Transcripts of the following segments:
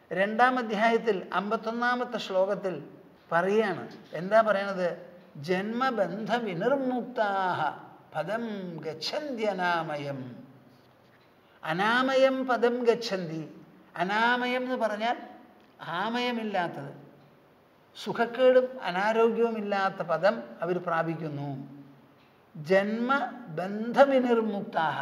രണ്ടാം അധ്യായത്തിൽ അമ്പത്തൊന്നാമത്തെ ശ്ലോകത്തിൽ പറയാണ് എന്താ പറയണത് ജന്മബന്ധ വിനിർമുക്താഹ പദം ഗച്ഛന്ത്യനാമയം അനാമയം പദം ഗച്ഛന്തി അനാമയം എന്ന് പറഞ്ഞാൽ ആമയമില്ലാത്തത് സുഖക്കേടും അനാരോഗ്യവുമില്ലാത്ത പദം അവർ പ്രാപിക്കുന്നു ജന്മബന്ധവിനിർമുക്താഹ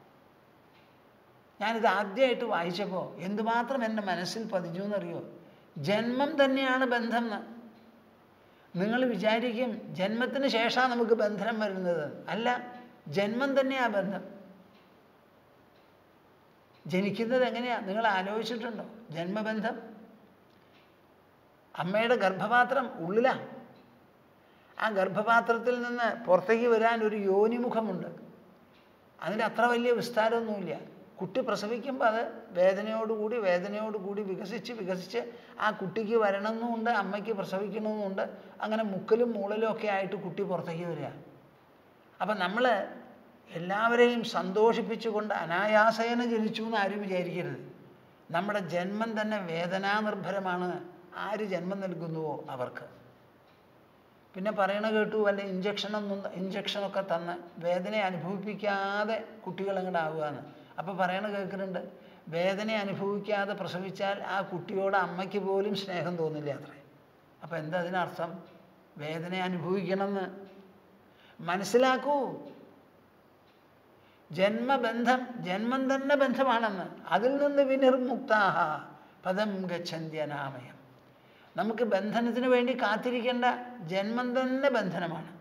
ഞാനിത് ആദ്യമായിട്ട് വായിച്ചപ്പോൾ എന്തുമാത്രം എൻ്റെ മനസ്സിൽ പതിഞ്ഞു എന്നറിയോ ജന്മം തന്നെയാണ് ബന്ധം എന്ന് നിങ്ങൾ വിചാരിക്കും ജന്മത്തിന് ശേഷമാണ് നമുക്ക് ബന്ധനം വരുന്നത് അല്ല ജന്മം തന്നെയാ ബന്ധം ജനിക്കുന്നത് എങ്ങനെയാ നിങ്ങൾ ആലോചിച്ചിട്ടുണ്ടോ ജന്മബന്ധം അമ്മയുടെ ഗർഭപാത്രം ഉള്ളിലാണ് ആ ഗർഭപാത്രത്തിൽ നിന്ന് പുറത്തേക്ക് വരാൻ ഒരു യോനിമുഖമുണ്ട് അതിന് അത്ര വലിയ വിസ്താരമൊന്നുമില്ല കുട്ടി പ്രസവിക്കുമ്പോൾ അത് വേദനയോടുകൂടി വേദനയോടുകൂടി വികസിച്ച് വികസിച്ച് ആ കുട്ടിക്ക് വരണമെന്നുമുണ്ട് അമ്മയ്ക്ക് പ്രസവിക്കണമെന്നുമുണ്ട് അങ്ങനെ മുക്കലും മൂളലും ഒക്കെ ആയിട്ട് കുട്ടി പുറത്തേക്ക് വരിക അപ്പം നമ്മൾ എല്ലാവരെയും സന്തോഷിപ്പിച്ചുകൊണ്ട് അനായാസേന ജനിച്ചു എന്ന് ആരും വിചാരിക്കരുത് നമ്മുടെ ജന്മം തന്നെ വേദനാനിർഭരമാണ് ആര് ജന്മം നൽകുന്നുവോ അവർക്ക് പിന്നെ പറയണ കേട്ടു വല്ല ഇഞ്ചക്ഷനൊന്നും ഇഞ്ചക്ഷനൊക്കെ തന്ന് വേദന അനുഭവിപ്പിക്കാതെ കുട്ടികൾ അങ്ങോട്ട് ആവുകയെന്ന് അപ്പോൾ പറയണ കേൾക്കുന്നുണ്ട് വേദന അനുഭവിക്കാതെ പ്രസവിച്ചാൽ ആ കുട്ടിയോട് അമ്മയ്ക്ക് പോലും സ്നേഹം തോന്നില്ല അത്രേ അപ്പോൾ എന്താ അതിനർത്ഥം വേദന അനുഭവിക്കണമെന്ന് മനസ്സിലാക്കൂ ജന്മബന്ധം ജന്മം തന്നെ ബന്ധമാണെന്ന് അതിൽ നിന്ന് വിനിർമുക്താഹ പദം ഗച്ഛന്ത്യനാമയം നമുക്ക് ബന്ധനത്തിന് വേണ്ടി കാത്തിരിക്കേണ്ട ജന്മം തന്നെ ബന്ധനമാണ്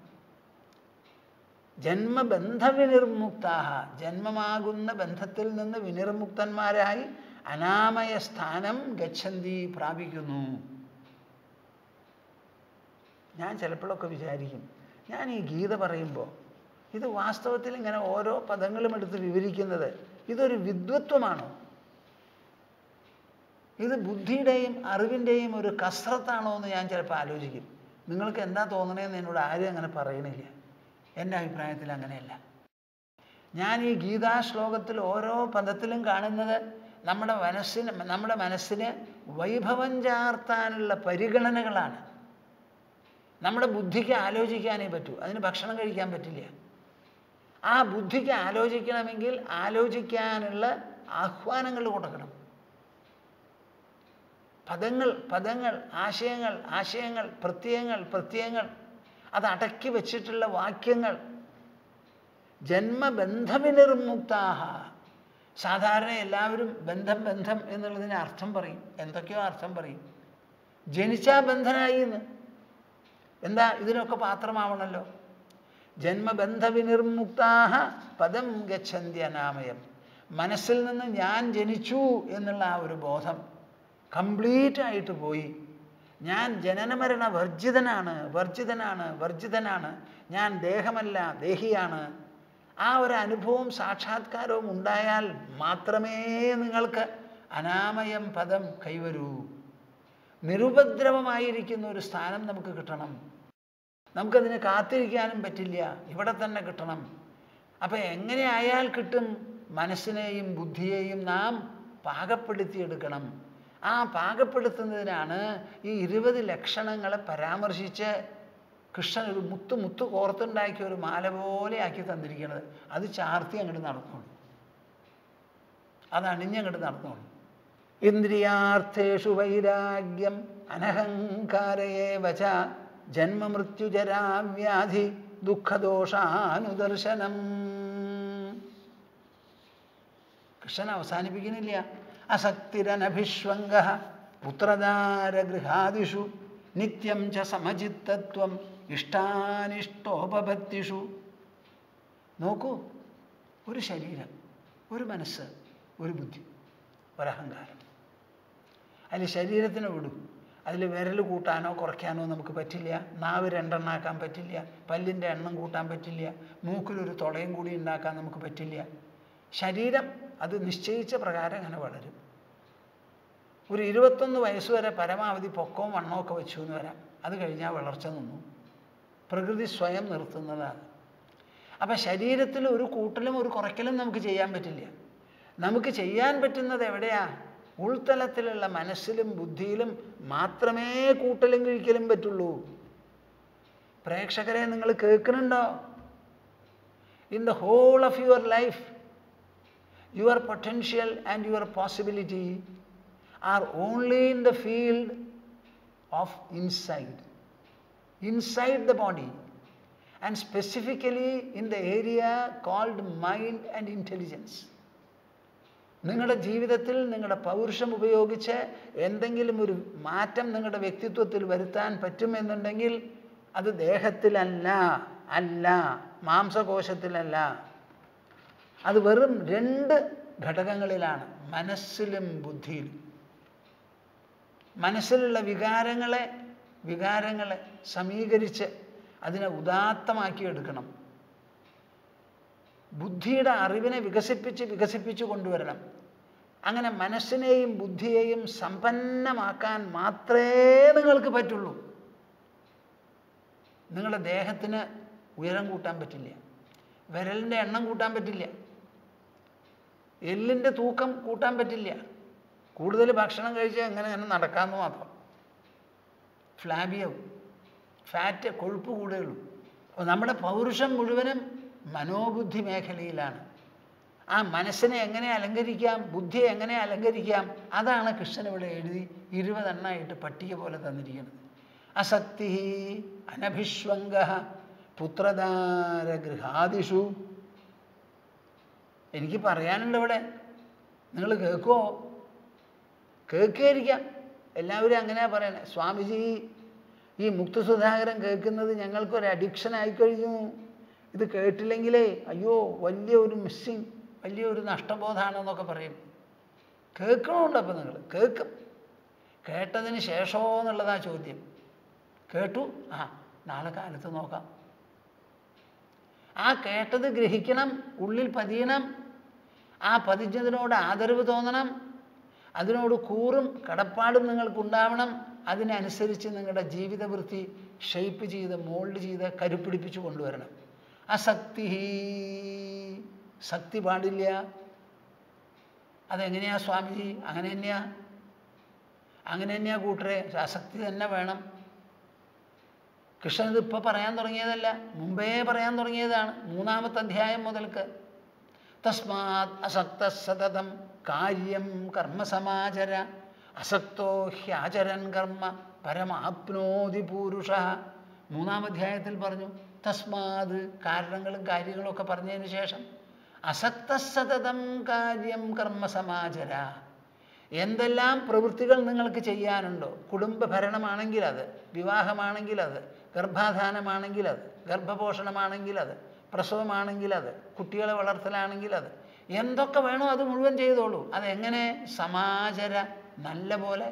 ജന്മബന്ധ വിനിർമുക്താഹ ജന്മമാകുന്ന ബന്ധത്തിൽ നിന്ന് വിനിർമുക്തന്മാരായി അനാമയ സ്ഥാനം ഗച്ഛന്തി പ്രാപിക്കുന്നു ഞാൻ ചിലപ്പോഴൊക്കെ വിചാരിക്കും ഞാൻ ഈ ഗീത പറയുമ്പോൾ ഇത് വാസ്തവത്തിൽ ഇങ്ങനെ ഓരോ പദങ്ങളും എടുത്ത് വിവരിക്കുന്നത് ഇതൊരു വിദ്വത്വമാണോ ഇത് ബുദ്ധിയുടെയും അറിവിൻ്റെയും ഒരു കസ്രത്താണോ എന്ന് ഞാൻ ചിലപ്പോൾ ആലോചിക്കും നിങ്ങൾക്ക് എന്താ തോന്നണേന്ന് എന്നോട് ആരും അങ്ങനെ പറയണില്ല എൻ്റെ അഭിപ്രായത്തിൽ അങ്ങനെയല്ല ഞാൻ ഈ ഗീതാ ശ്ലോകത്തിൽ ഓരോ പദത്തിലും കാണുന്നത് നമ്മുടെ മനസ്സിന് നമ്മുടെ മനസ്സിന് വൈഭവം ചാർത്താനുള്ള പരിഗണനകളാണ് നമ്മുടെ ബുദ്ധിക്ക് ആലോചിക്കാനേ പറ്റൂ അതിന് ഭക്ഷണം കഴിക്കാൻ പറ്റില്ല ആ ബുദ്ധിക്ക് ആലോചിക്കണമെങ്കിൽ ആലോചിക്കാനുള്ള ആഹ്വാനങ്ങൾ കൊടുക്കണം പദങ്ങൾ പദങ്ങൾ ആശയങ്ങൾ ആശയങ്ങൾ പ്രത്യയങ്ങൾ പ്രത്യയങ്ങൾ അത് അടക്കി വെച്ചിട്ടുള്ള വാക്യങ്ങൾ ജന്മബന്ധവിനിർമുക്താഹ സാധാരണ എല്ലാവരും ബന്ധം ബന്ധം എന്നുള്ളതിന് അർത്ഥം പറയും എന്തൊക്കെയോ അർത്ഥം പറയും ജനിച്ചാ ബന്ധനായി എന്ന് എന്താ ഇതിനൊക്കെ പാത്രമാവണല്ലോ ജന്മബന്ധവിനിർമുക്താഹ പദം ഗച്ഛന്ത്യനാമയം മനസ്സിൽ നിന്ന് ഞാൻ ജനിച്ചു എന്നുള്ള ആ ഒരു ബോധം കംപ്ലീറ്റ് ആയിട്ട് പോയി ഞാൻ ജനനമരണ വർജിതനാണ് വർജിതനാണ് വർജിതനാണ് ഞാൻ ദേഹമല്ല ദേഹിയാണ് ആ ഒരു അനുഭവം സാക്ഷാത്കാരവും ഉണ്ടായാൽ മാത്രമേ നിങ്ങൾക്ക് അനാമയം പദം കൈവരൂ നിരുപദ്രവമായിരിക്കുന്ന ഒരു സ്ഥാനം നമുക്ക് കിട്ടണം നമുക്കതിന് കാത്തിരിക്കാനും പറ്റില്ല ഇവിടെ തന്നെ കിട്ടണം അപ്പം എങ്ങനെ ആയാൽ കിട്ടും മനസ്സിനെയും ബുദ്ധിയെയും നാം പാകപ്പെടുത്തിയെടുക്കണം ആ പാകപ്പെടുത്തുന്നതിനാണ് ഈ ഇരുപത് ലക്ഷണങ്ങളെ പരാമർശിച്ച് കൃഷ്ണൻ ഒരു മുത്ത് മുത്ത് കോർത്തുണ്ടാക്കിയ ഒരു മാല പോലെ ആക്കി തന്നിരിക്കുന്നത് അത് ചാർത്തി അങ്ങോട്ട് നടന്നോളൂ അത് അണിഞ്ഞങ്ങോട്ട് നടന്നോളൂ ഇന്ദ്രിയാർത്ഥേഷു വൈരാഗ്യം അനഹങ്കാരയേ വച ജന്മമൃത്യുജരാവ്യാധി ദുഃഖദോഷാനുദർശനം കൃഷ്ണൻ അവസാനിപ്പിക്കുന്നില്ല അസക്തിരനഭിഷ്വംഗ പുത്രദാരഗൃഹാദിഷു നിത്യം ച സമചിത്തത്വം ഇഷ്ടാനിഷ്ടോപപത്തിഷു നോക്കൂ ഒരു ശരീരം ഒരു മനസ്സ് ഒരു ബുദ്ധി ഒരഹങ്കാരം അതിൽ ശരീരത്തിന് വിടും അതിൽ വിരൽ കൂട്ടാനോ കുറയ്ക്കാനോ നമുക്ക് പറ്റില്ല നാവ് രണ്ടെണ്ണാക്കാൻ പറ്റില്ല പല്ലിൻ്റെ എണ്ണം കൂട്ടാൻ പറ്റില്ല മൂക്കിലൊരു തുളയും കൂടി ഉണ്ടാക്കാൻ നമുക്ക് പറ്റില്ല ശരീരം അത് നിശ്ചയിച്ച പ്രകാരം അങ്ങനെ വളരും ഒരു ഇരുപത്തൊന്ന് വയസ്സ് വരെ പരമാവധി പൊക്കവും വണ്ണവും ഒക്കെ വെച്ചു എന്ന് വരാം അത് കഴിഞ്ഞാൽ വളർച്ച നിന്നു പ്രകൃതി സ്വയം നിർത്തുന്നതാണ് അപ്പം ശരീരത്തിൽ ഒരു കൂട്ടലും ഒരു കുറയ്ക്കലും നമുക്ക് ചെയ്യാൻ പറ്റില്ല നമുക്ക് ചെയ്യാൻ പറ്റുന്നത് എവിടെയാ ഉൾത്തലത്തിലുള്ള മനസ്സിലും ബുദ്ധിയിലും മാത്രമേ കൂട്ടലും കഴിക്കലും പറ്റുള്ളൂ പ്രേക്ഷകരെ നിങ്ങൾ കേൾക്കുന്നുണ്ടോ in the whole of your life your potential and your possibility are only in the field of inside inside the body and specifically in the area called mind and intelligence നിങ്ങളുടെ ജീവിതത്തിൽ നിങ്ങളുടെ പൗരുഷം ഉപയോഗിച്ച് എന്തെങ്കിലും ഒരു മാറ്റം നിങ്ങളുടെ വ്യക്തിത്വത്തിൽ വരുത്താൻ പറ്റുമെന്നുണ്ടെങ്കിൽ അത് ദേഹത്തിലല്ല അല്ല മാംസകോശത്തിലല്ല അത് വെറും രണ്ട് ഘടകങ്ങളിലാണ് മനസ്സിലും ബുദ്ധിയിലും മനസ്സിലുള്ള വികാരങ്ങളെ വികാരങ്ങളെ സമീകരിച്ച് അതിനെ ഉദാത്തമാക്കി എടുക്കണം ബുദ്ധിയുടെ അറിവിനെ വികസിപ്പിച്ച് വികസിപ്പിച്ച് കൊണ്ടുവരണം അങ്ങനെ മനസ്സിനെയും ബുദ്ധിയെയും സമ്പന്നമാക്കാൻ മാത്രമേ നിങ്ങൾക്ക് പറ്റുള്ളൂ നിങ്ങളുടെ ദേഹത്തിന് ഉയരം കൂട്ടാൻ പറ്റില്ല വിരലിൻ്റെ എണ്ണം കൂട്ടാൻ പറ്റില്ല എല്ലിൻ്റെ തൂക്കം കൂട്ടാൻ പറ്റില്ല കൂടുതൽ ഭക്ഷണം കഴിച്ചാൽ എങ്ങനെ തന്നെ നടക്കാമെന്ന് മാത്രം ഫ്ലാബിയാവും ഫാറ്റ് കൊഴുപ്പ് കൂടുകയുള്ളൂ അപ്പോൾ നമ്മുടെ പൗരുഷം മുഴുവനും മനോബുദ്ധി മേഖലയിലാണ് ആ മനസ്സിനെ എങ്ങനെ അലങ്കരിക്കാം ബുദ്ധിയെ എങ്ങനെ അലങ്കരിക്കാം അതാണ് കൃഷ്ണൻ ഇവിടെ എഴുതി ഇരുപതെണ്ണമായിട്ട് പട്ടിക പോലെ തന്നിരിക്കുന്നത് അസക്തി അനഭിഷ്വംഗ പുത്രദാരഗൃഹാദിഷു എനിക്ക് പറയാനുണ്ട് ഇവിടെ നിങ്ങൾ കേൾക്കുമോ കേൾക്കുകയായിരിക്കാം എല്ലാവരും അങ്ങനെയാണ് പറയണേ സ്വാമിജി ഈ മുക്തസുധാകരൻ കേൾക്കുന്നത് ഞങ്ങൾക്കൊരു അഡിക്ഷൻ ആയിക്കഴിഞ്ഞു ഇത് കേട്ടില്ലെങ്കിലേ അയ്യോ വലിയ ഒരു മിസ്സിങ് വലിയ ഒരു നഷ്ടബോധമാണെന്നൊക്കെ പറയും കേൾക്കണമുണ്ട് അപ്പം നിങ്ങൾ കേൾക്കും കേട്ടതിന് ശേഷമോ എന്നുള്ളതാ ചോദ്യം കേട്ടു ആ നാളെ കാലത്ത് നോക്കാം ആ കേട്ടത് ഗ്രഹിക്കണം ഉള്ളിൽ പതിയണം ആ പതിഞ്ഞതിനോട് ആദരവ് തോന്നണം അതിനോട് കൂറും കടപ്പാടും നിങ്ങൾക്കുണ്ടാവണം അതിനനുസരിച്ച് നിങ്ങളുടെ ജീവിതവൃത്തി ഷെയ്പ്പ് ചെയ്ത് മോൾഡ് ചെയ്ത് കരുപ്പിടിപ്പിച്ച് കൊണ്ടുവരണം അസക്തി ശക്തി പാടില്ല അതെങ്ങനെയാ സ്വാമിജി അങ്ങനെ തന്നെയാ അങ്ങനെ തന്നെയാ കൂട്ടരെ അസക്തി തന്നെ വേണം കൃഷ്ണൻ ഇത് ഇപ്പോൾ പറയാൻ തുടങ്ങിയതല്ല മുമ്പേ പറയാൻ തുടങ്ങിയതാണ് മൂന്നാമത്തെ അധ്യായം മുതൽക്ക് തസ്മാത് അസക്ത സതതം കാര്യം കർമ്മസമാചര അസക്തോ ഹ്യാചരൻ കർമ്മ പരമാപ്നോതി പൂരുഷ മൂന്നാം അധ്യായത്തിൽ പറഞ്ഞു തസ്മാത് കാരണങ്ങളും കാര്യങ്ങളും ഒക്കെ പറഞ്ഞതിന് ശേഷം അസക്ത സതതം കാര്യം കർമ്മസമാചര എന്തെല്ലാം പ്രവൃത്തികൾ നിങ്ങൾക്ക് ചെയ്യാനുണ്ടോ കുടുംബ ഭരണമാണെങ്കിൽ അത് വിവാഹമാണെങ്കിൽ അത് ഗർഭാധാനമാണെങ്കിൽ അത് ഗർഭപോഷണമാണെങ്കിൽ അത് പ്രസവമാണെങ്കിൽ അത് കുട്ടികളെ വളർത്തലാണെങ്കിൽ അത് എന്തൊക്കെ വേണോ അത് മുഴുവൻ ചെയ്തോളൂ അതെങ്ങനെ സമാചര നല്ല പോലെ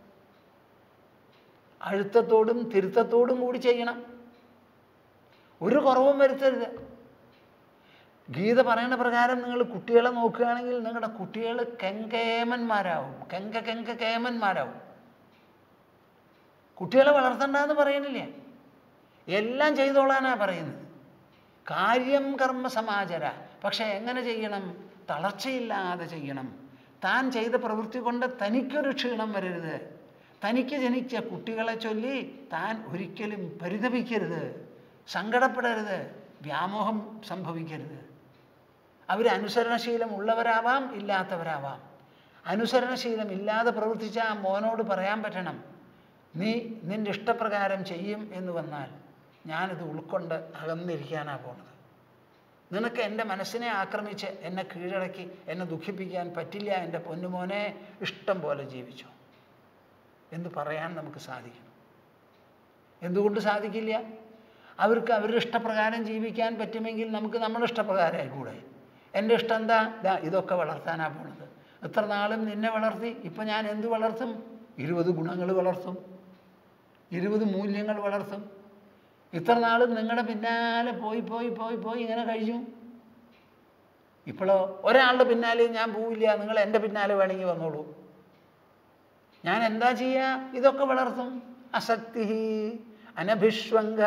അഴുത്തത്തോടും തിരുത്തത്തോടും കൂടി ചെയ്യണം ഒരു കുറവും വരുത്തരുത് ഗീത പറയുന്ന പ്രകാരം നിങ്ങൾ കുട്ടികളെ നോക്കുകയാണെങ്കിൽ നിങ്ങളുടെ കുട്ടികൾ കെങ്കേമന്മാരാവും കെങ്ക കെങ്ക കേമന്മാരാവും കുട്ടികളെ വളർത്തണ്ടെന്ന് പറയുന്നില്ല എല്ലാം ചെയ്തോളാനാ പറയുന്നത് കാര്യം കർമ്മ സമാചര പക്ഷെ എങ്ങനെ ചെയ്യണം തളർച്ചയില്ലാതെ ചെയ്യണം താൻ ചെയ്ത പ്രവൃത്തി കൊണ്ട് തനിക്കൊരു ക്ഷീണം വരരുത് തനിക്ക് ജനിച്ച കുട്ടികളെ ചൊല്ലി താൻ ഒരിക്കലും പരിതപിക്കരുത് സങ്കടപ്പെടരുത് വ്യാമോഹം സംഭവിക്കരുത് അവർ അനുസരണശീലം ഉള്ളവരാവാം ഇല്ലാത്തവരാവാം അനുസരണശീലം ഇല്ലാതെ പ്രവർത്തിച്ച ആ മോനോട് പറയാൻ പറ്റണം നീ നിൻ്റെ ഇഷ്ടപ്രകാരം ചെയ്യും എന്ന് വന്നാൽ ഞാനിത് ഉൾക്കൊണ്ട് അകന്നിരിക്കാനാണ് പോണത് നിനക്ക് എൻ്റെ മനസ്സിനെ ആക്രമിച്ച് എന്നെ കീഴടക്കി എന്നെ ദുഃഖിപ്പിക്കാൻ പറ്റില്ല എൻ്റെ പൊന്നുമോനെ ഇഷ്ടം പോലെ ജീവിച്ചു എന്ന് പറയാൻ നമുക്ക് സാധിക്കണം എന്തുകൊണ്ട് സാധിക്കില്ല അവർക്ക് അവരുടെ ഇഷ്ടപ്രകാരം ജീവിക്കാൻ പറ്റുമെങ്കിൽ നമുക്ക് നമ്മുടെ ഇഷ്ടപ്രകാരമായി കൂടെ എൻ്റെ ഇഷ്ടം എന്താ ഇതാ ഇതൊക്കെ വളർത്താനാണ് പോണത് എത്ര നാളും നിന്നെ വളർത്തി ഇപ്പം ഞാൻ എന്ത് വളർത്തും ഇരുപത് ഗുണങ്ങൾ വളർത്തും ഇരുപത് മൂല്യങ്ങൾ വളർത്തും ഇത്ര നാളും നിങ്ങളുടെ പിന്നാലെ പോയി പോയി പോയി പോയി ഇങ്ങനെ കഴിഞ്ഞു ഇപ്പോഴോ ഒരാളുടെ പിന്നാലെ ഞാൻ പോവില്ല നിങ്ങൾ എൻ്റെ പിന്നാലെ വേണമെങ്കിൽ വന്നോളൂ ഞാൻ എന്താ ചെയ്യുക ഇതൊക്കെ വളർത്തും അസക്തി അനഭിഷ്വംഗ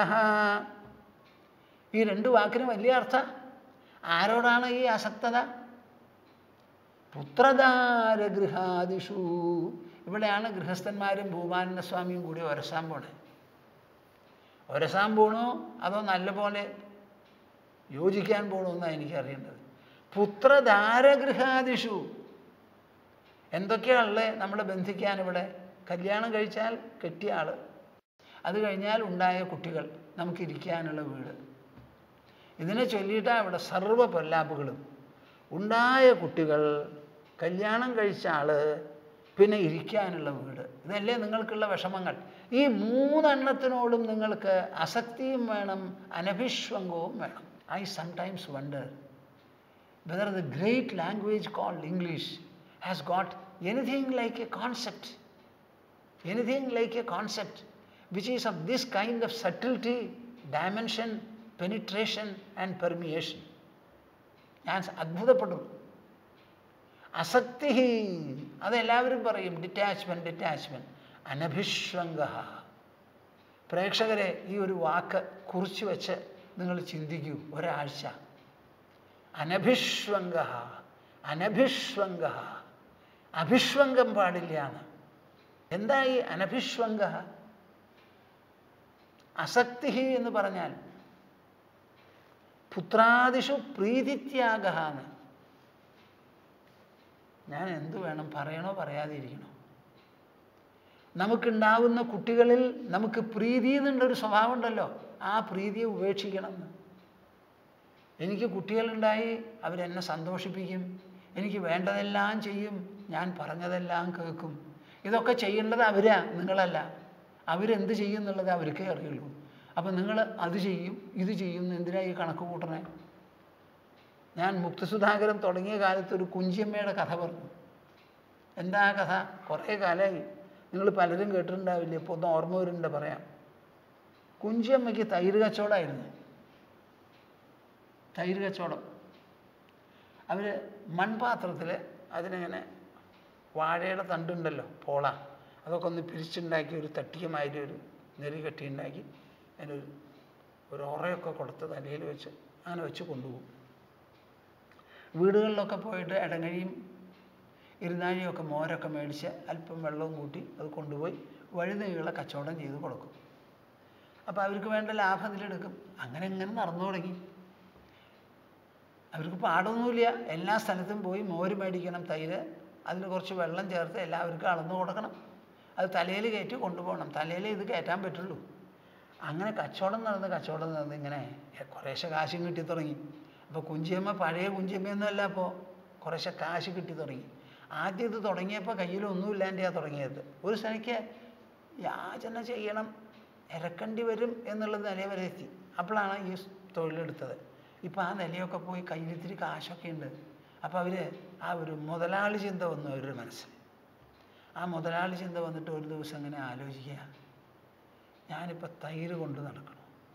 ഈ രണ്ട് വാക്കിന് വലിയ അർത്ഥ ആരോടാണ് ഈ അസക്തത പുത്രദാരഗൃഹാദിഷു ഇവിടെയാണ് ഗൃഹസ്ഥന്മാരും ഭൂമാനന്ദ സ്വാമിയും കൂടി ഒരസാൻ പോണേ ഒരസാൻ പോണോ അതോ നല്ലപോലെ യോജിക്കാൻ പോണോ എന്നാണ് എനിക്കറിയേണ്ടത് പുത്രധാരഗൃഹാദിഷു എന്തൊക്കെയാണുള്ളത് നമ്മളെ ബന്ധിക്കാൻ ഇവിടെ കല്യാണം കഴിച്ചാൽ കെട്ടിയ ആൾ അത് കഴിഞ്ഞാൽ ഉണ്ടായ കുട്ടികൾ നമുക്ക് ഇരിക്കാനുള്ള വീട് ഇതിനെ ചൊല്ലിയിട്ടാണ് ഇവിടെ സർവ്വ പൊല്ലാപ്പുകളും ഉണ്ടായ കുട്ടികൾ കല്യാണം കഴിച്ച ആൾ പിന്നെ ഇരിക്കാനുള്ള വീട് ഇതല്ലേ നിങ്ങൾക്കുള്ള വിഷമങ്ങൾ ഈ മൂന്നെണ്ണത്തിനോടും നിങ്ങൾക്ക് അസക്തിയും വേണം അനഭിഷ്വംഗവും വേണം I sometimes wonder whether the great language called English has got anything like a concept, anything like a concept which is of this kind of subtlety, dimension, penetration and permeation. ഞാൻ അത്ഭുതപ്പെടും അസക്തി അതെല്ലാവരും പറയും ഡിറ്റാച്ച്മെൻറ്റ് ഡിറ്റാച്ച്മെൻറ്റ് അനഭിഷ്വംഗ പ്രേക്ഷകരെ ഈ ഒരു വാക്ക് കുറിച്ച് വെച്ച് നിങ്ങൾ ചിന്തിക്കൂ ഒരാഴ്ച അനഭിഷ്വംഗ അനഭിഷ്വംഗ അഭിഷ്വംഗം പാടില്ല എന്ന് എന്താ ഈ അനഭിഷ്വംഗ അസക്തി എന്ന് പറഞ്ഞാൽ പുത്രാദിഷു പ്രീതിത്യാഗ എന്ന് ഞാൻ എന്തു വേണം പറയണോ പറയാതിരിക്കണോ നമുക്കുണ്ടാവുന്ന കുട്ടികളിൽ നമുക്ക് പ്രീതി എന്നുള്ളൊരു സ്വഭാവം ഉണ്ടല്ലോ ആ പ്രീതിയെ ഉപേക്ഷിക്കണം എന്ന് എനിക്ക് കുട്ടികളുണ്ടായി അവരെന്നെ സന്തോഷിപ്പിക്കും എനിക്ക് വേണ്ടതെല്ലാം ചെയ്യും ഞാൻ പറഞ്ഞതെല്ലാം കേൾക്കും ഇതൊക്കെ ചെയ്യേണ്ടത് അവരാ നിങ്ങളല്ല അവരെന്ത് ചെയ്യും എന്നുള്ളത് അവർക്കേ അറിയുള്ളൂ അപ്പം നിങ്ങൾ അത് ചെയ്യും ഇത് ചെയ്യും എന്ന് എന്തിനാ ഈ കണക്ക് കൂട്ടണേ ഞാൻ മുക്തസുധാകരൻ തുടങ്ങിയ കാലത്ത് ഒരു കുഞ്ചിയമ്മയുടെ കഥ പറഞ്ഞു എന്താ ആ കഥ കുറേ കാലമായി നിങ്ങൾ പലരും കേട്ടിട്ടുണ്ടാവില്ലേ ഇപ്പോൾ ഒന്ന് ഓർമ്മ വരുന്നുണ്ട് പറയാം കുഞ്ചിയമ്മയ്ക്ക് തൈര് കച്ചവടമായിരുന്നു തൈര് കച്ചവടം അവർ മൺപാത്രത്തിൽ അതിനിങ്ങനെ വാഴയുടെ തണ്ടുണ്ടല്ലോ പോള അതൊക്കെ ഒന്ന് പിരിച്ചുണ്ടാക്കി ഒരു തട്ടിയമാതിരി ഒരു നെറി കെട്ടിയുണ്ടാക്കി അതിനൊരു ഒരു ഉറയൊക്കെ കൊടുത്ത് തലയിൽ വെച്ച് അങ്ങനെ വെച്ച് കൊണ്ടുപോകും വീടുകളിലൊക്കെ പോയിട്ട് ഇടങ്ങഴിയും ഇരുന്നാഴിയൊക്കെ മോരൊക്കെ മേടിച്ച് അല്പം വെള്ളവും കൂട്ടി അത് കൊണ്ടുപോയി വഴുനീളെ കച്ചവടം ചെയ്ത് കൊടുക്കും അപ്പോൾ അവർക്ക് വേണ്ട ലാഭം ഇതിലെടുക്കും അങ്ങനെ ഇങ്ങനെ നടന്നു തുടങ്ങി അവർക്ക് പാടൊന്നുമില്ല എല്ലാ സ്ഥലത്തും പോയി മോര് മേടിക്കണം തൈര് അതിൽ കുറച്ച് വെള്ളം ചേർത്ത് എല്ലാവർക്കും അളന്നു കൊടുക്കണം അത് തലയിൽ കയറ്റി കൊണ്ടുപോകണം തലയിൽ ഇത് കയറ്റാൻ പറ്റുള്ളൂ അങ്ങനെ കച്ചവടം നടന്ന് കച്ചവടം നടന്ന് ഇങ്ങനെ കുറേശ്ശെ കാശും കിട്ടി തുടങ്ങി അപ്പോൾ കുഞ്ചിയമ്മ പഴയ കുഞ്ചിയമ്മയൊന്നുമല്ല അപ്പോൾ കുറേശ്ശെ കാശ് കിട്ടി തുടങ്ങി ആദ്യം ഇത് തുടങ്ങിയപ്പോൾ കയ്യിലൊന്നും ഇല്ലാണ്ടാണ് തുടങ്ങിയത് ഒരു സ്ഥലയ്ക്ക് യാചന ചെയ്യണം ഇറക്കേണ്ടി വരും എന്നുള്ളത് നില വരെ എത്തി അപ്പോഴാണ് ഈ തൊഴിലെടുത്തത് ഇപ്പോൾ ആ നിലയൊക്കെ പോയി കയ്യിലിത്തിരി കാശൊക്കെ ഉണ്ട് അപ്പോൾ അവർ ആ ഒരു മുതലാളി ചിന്ത വന്നു അവരുടെ മനസ്സിൽ ആ മുതലാളി ചിന്ത വന്നിട്ട് ഒരു ദിവസം ഇങ്ങനെ ആലോചിക്കുക ഞാനിപ്പോൾ തൈര് കൊണ്ട് നടക്കണം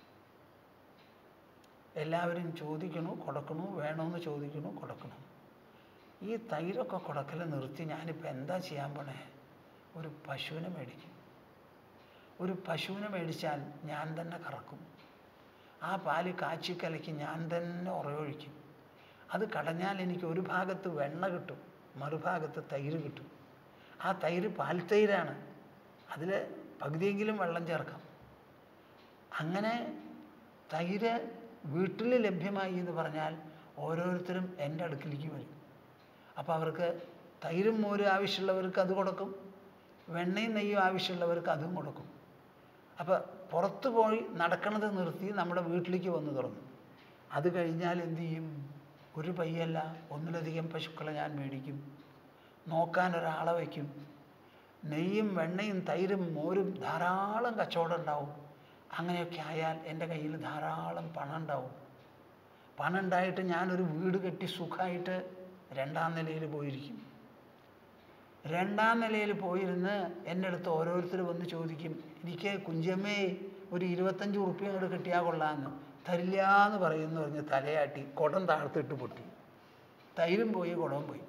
എല്ലാവരും ചോദിക്കണു കൊടുക്കണു വേണമെന്ന് ചോദിക്കണു കൊടുക്കണു ഈ തൈരൊക്കെ കൊടുക്കൽ നിർത്തി ഞാനിപ്പോൾ എന്താ ചെയ്യാൻ പോണേ ഒരു പശുവിനെ മേടിക്കും ഒരു പശുവിനെ മേടിച്ചാൽ ഞാൻ തന്നെ കറക്കും ആ പാല് കാച്ചിക്കലയ്ക്ക് ഞാൻ തന്നെ ഉറയൊഴിക്കും അത് കടഞ്ഞാൽ എനിക്ക് ഒരു ഭാഗത്ത് വെണ്ണ കിട്ടും മറുഭാഗത്ത് തൈര് കിട്ടും ആ തൈര് പാൽ തൈരാണ് അതിൽ പകുതിയെങ്കിലും വെള്ളം ചേർക്കാം അങ്ങനെ തൈര് വീട്ടിൽ ലഭ്യമായി എന്ന് പറഞ്ഞാൽ ഓരോരുത്തരും എൻ്റെ അടുക്കിലേക്ക് വരും അപ്പോൾ അവർക്ക് തൈരും മോരും ആവശ്യമുള്ളവർക്ക് അത് കൊടുക്കും വെണ്ണയും നെയ്യും ആവശ്യമുള്ളവർക്ക് അതും കൊടുക്കും അപ്പോൾ പുറത്ത് പോയി നടക്കണത് നിർത്തി നമ്മുടെ വീട്ടിലേക്ക് വന്ന് തുടങ്ങും അത് കഴിഞ്ഞാൽ എന്തു ചെയ്യും ഒരു പയ്യല്ല ഒന്നിലധികം പശുക്കളെ ഞാൻ മേടിക്കും നോക്കാൻ ഒരാളെ വയ്ക്കും നെയ്യും വെണ്ണയും തൈരും മോരും ധാരാളം കച്ചവടം ഉണ്ടാവും അങ്ങനെയൊക്കെ ആയാൽ എൻ്റെ കയ്യിൽ ധാരാളം പണം ഉണ്ടാവും പണം ഉണ്ടായിട്ട് ഞാനൊരു വീട് കെട്ടി സുഖമായിട്ട് രണ്ടാം നിലയിൽ പോയിരിക്കും രണ്ടാം നിലയിൽ പോയിരുന്ന് എൻ്റെ അടുത്ത് ഓരോരുത്തർ വന്ന് ചോദിക്കും എനിക്ക് കുഞ്ചമ്മേ ഒരു ഇരുപത്തഞ്ച് ഉറുപ്പ്യ അങ്ങോട്ട് കിട്ടിയാൽ കൊള്ളാമെന്ന് തരില്ല എന്ന് പറയുമെന്ന് പറഞ്ഞ് തലയാട്ടി കുടം താഴ്ത്തിട്ട് പൊട്ടി തൈരും പോയി കുടവും പോയി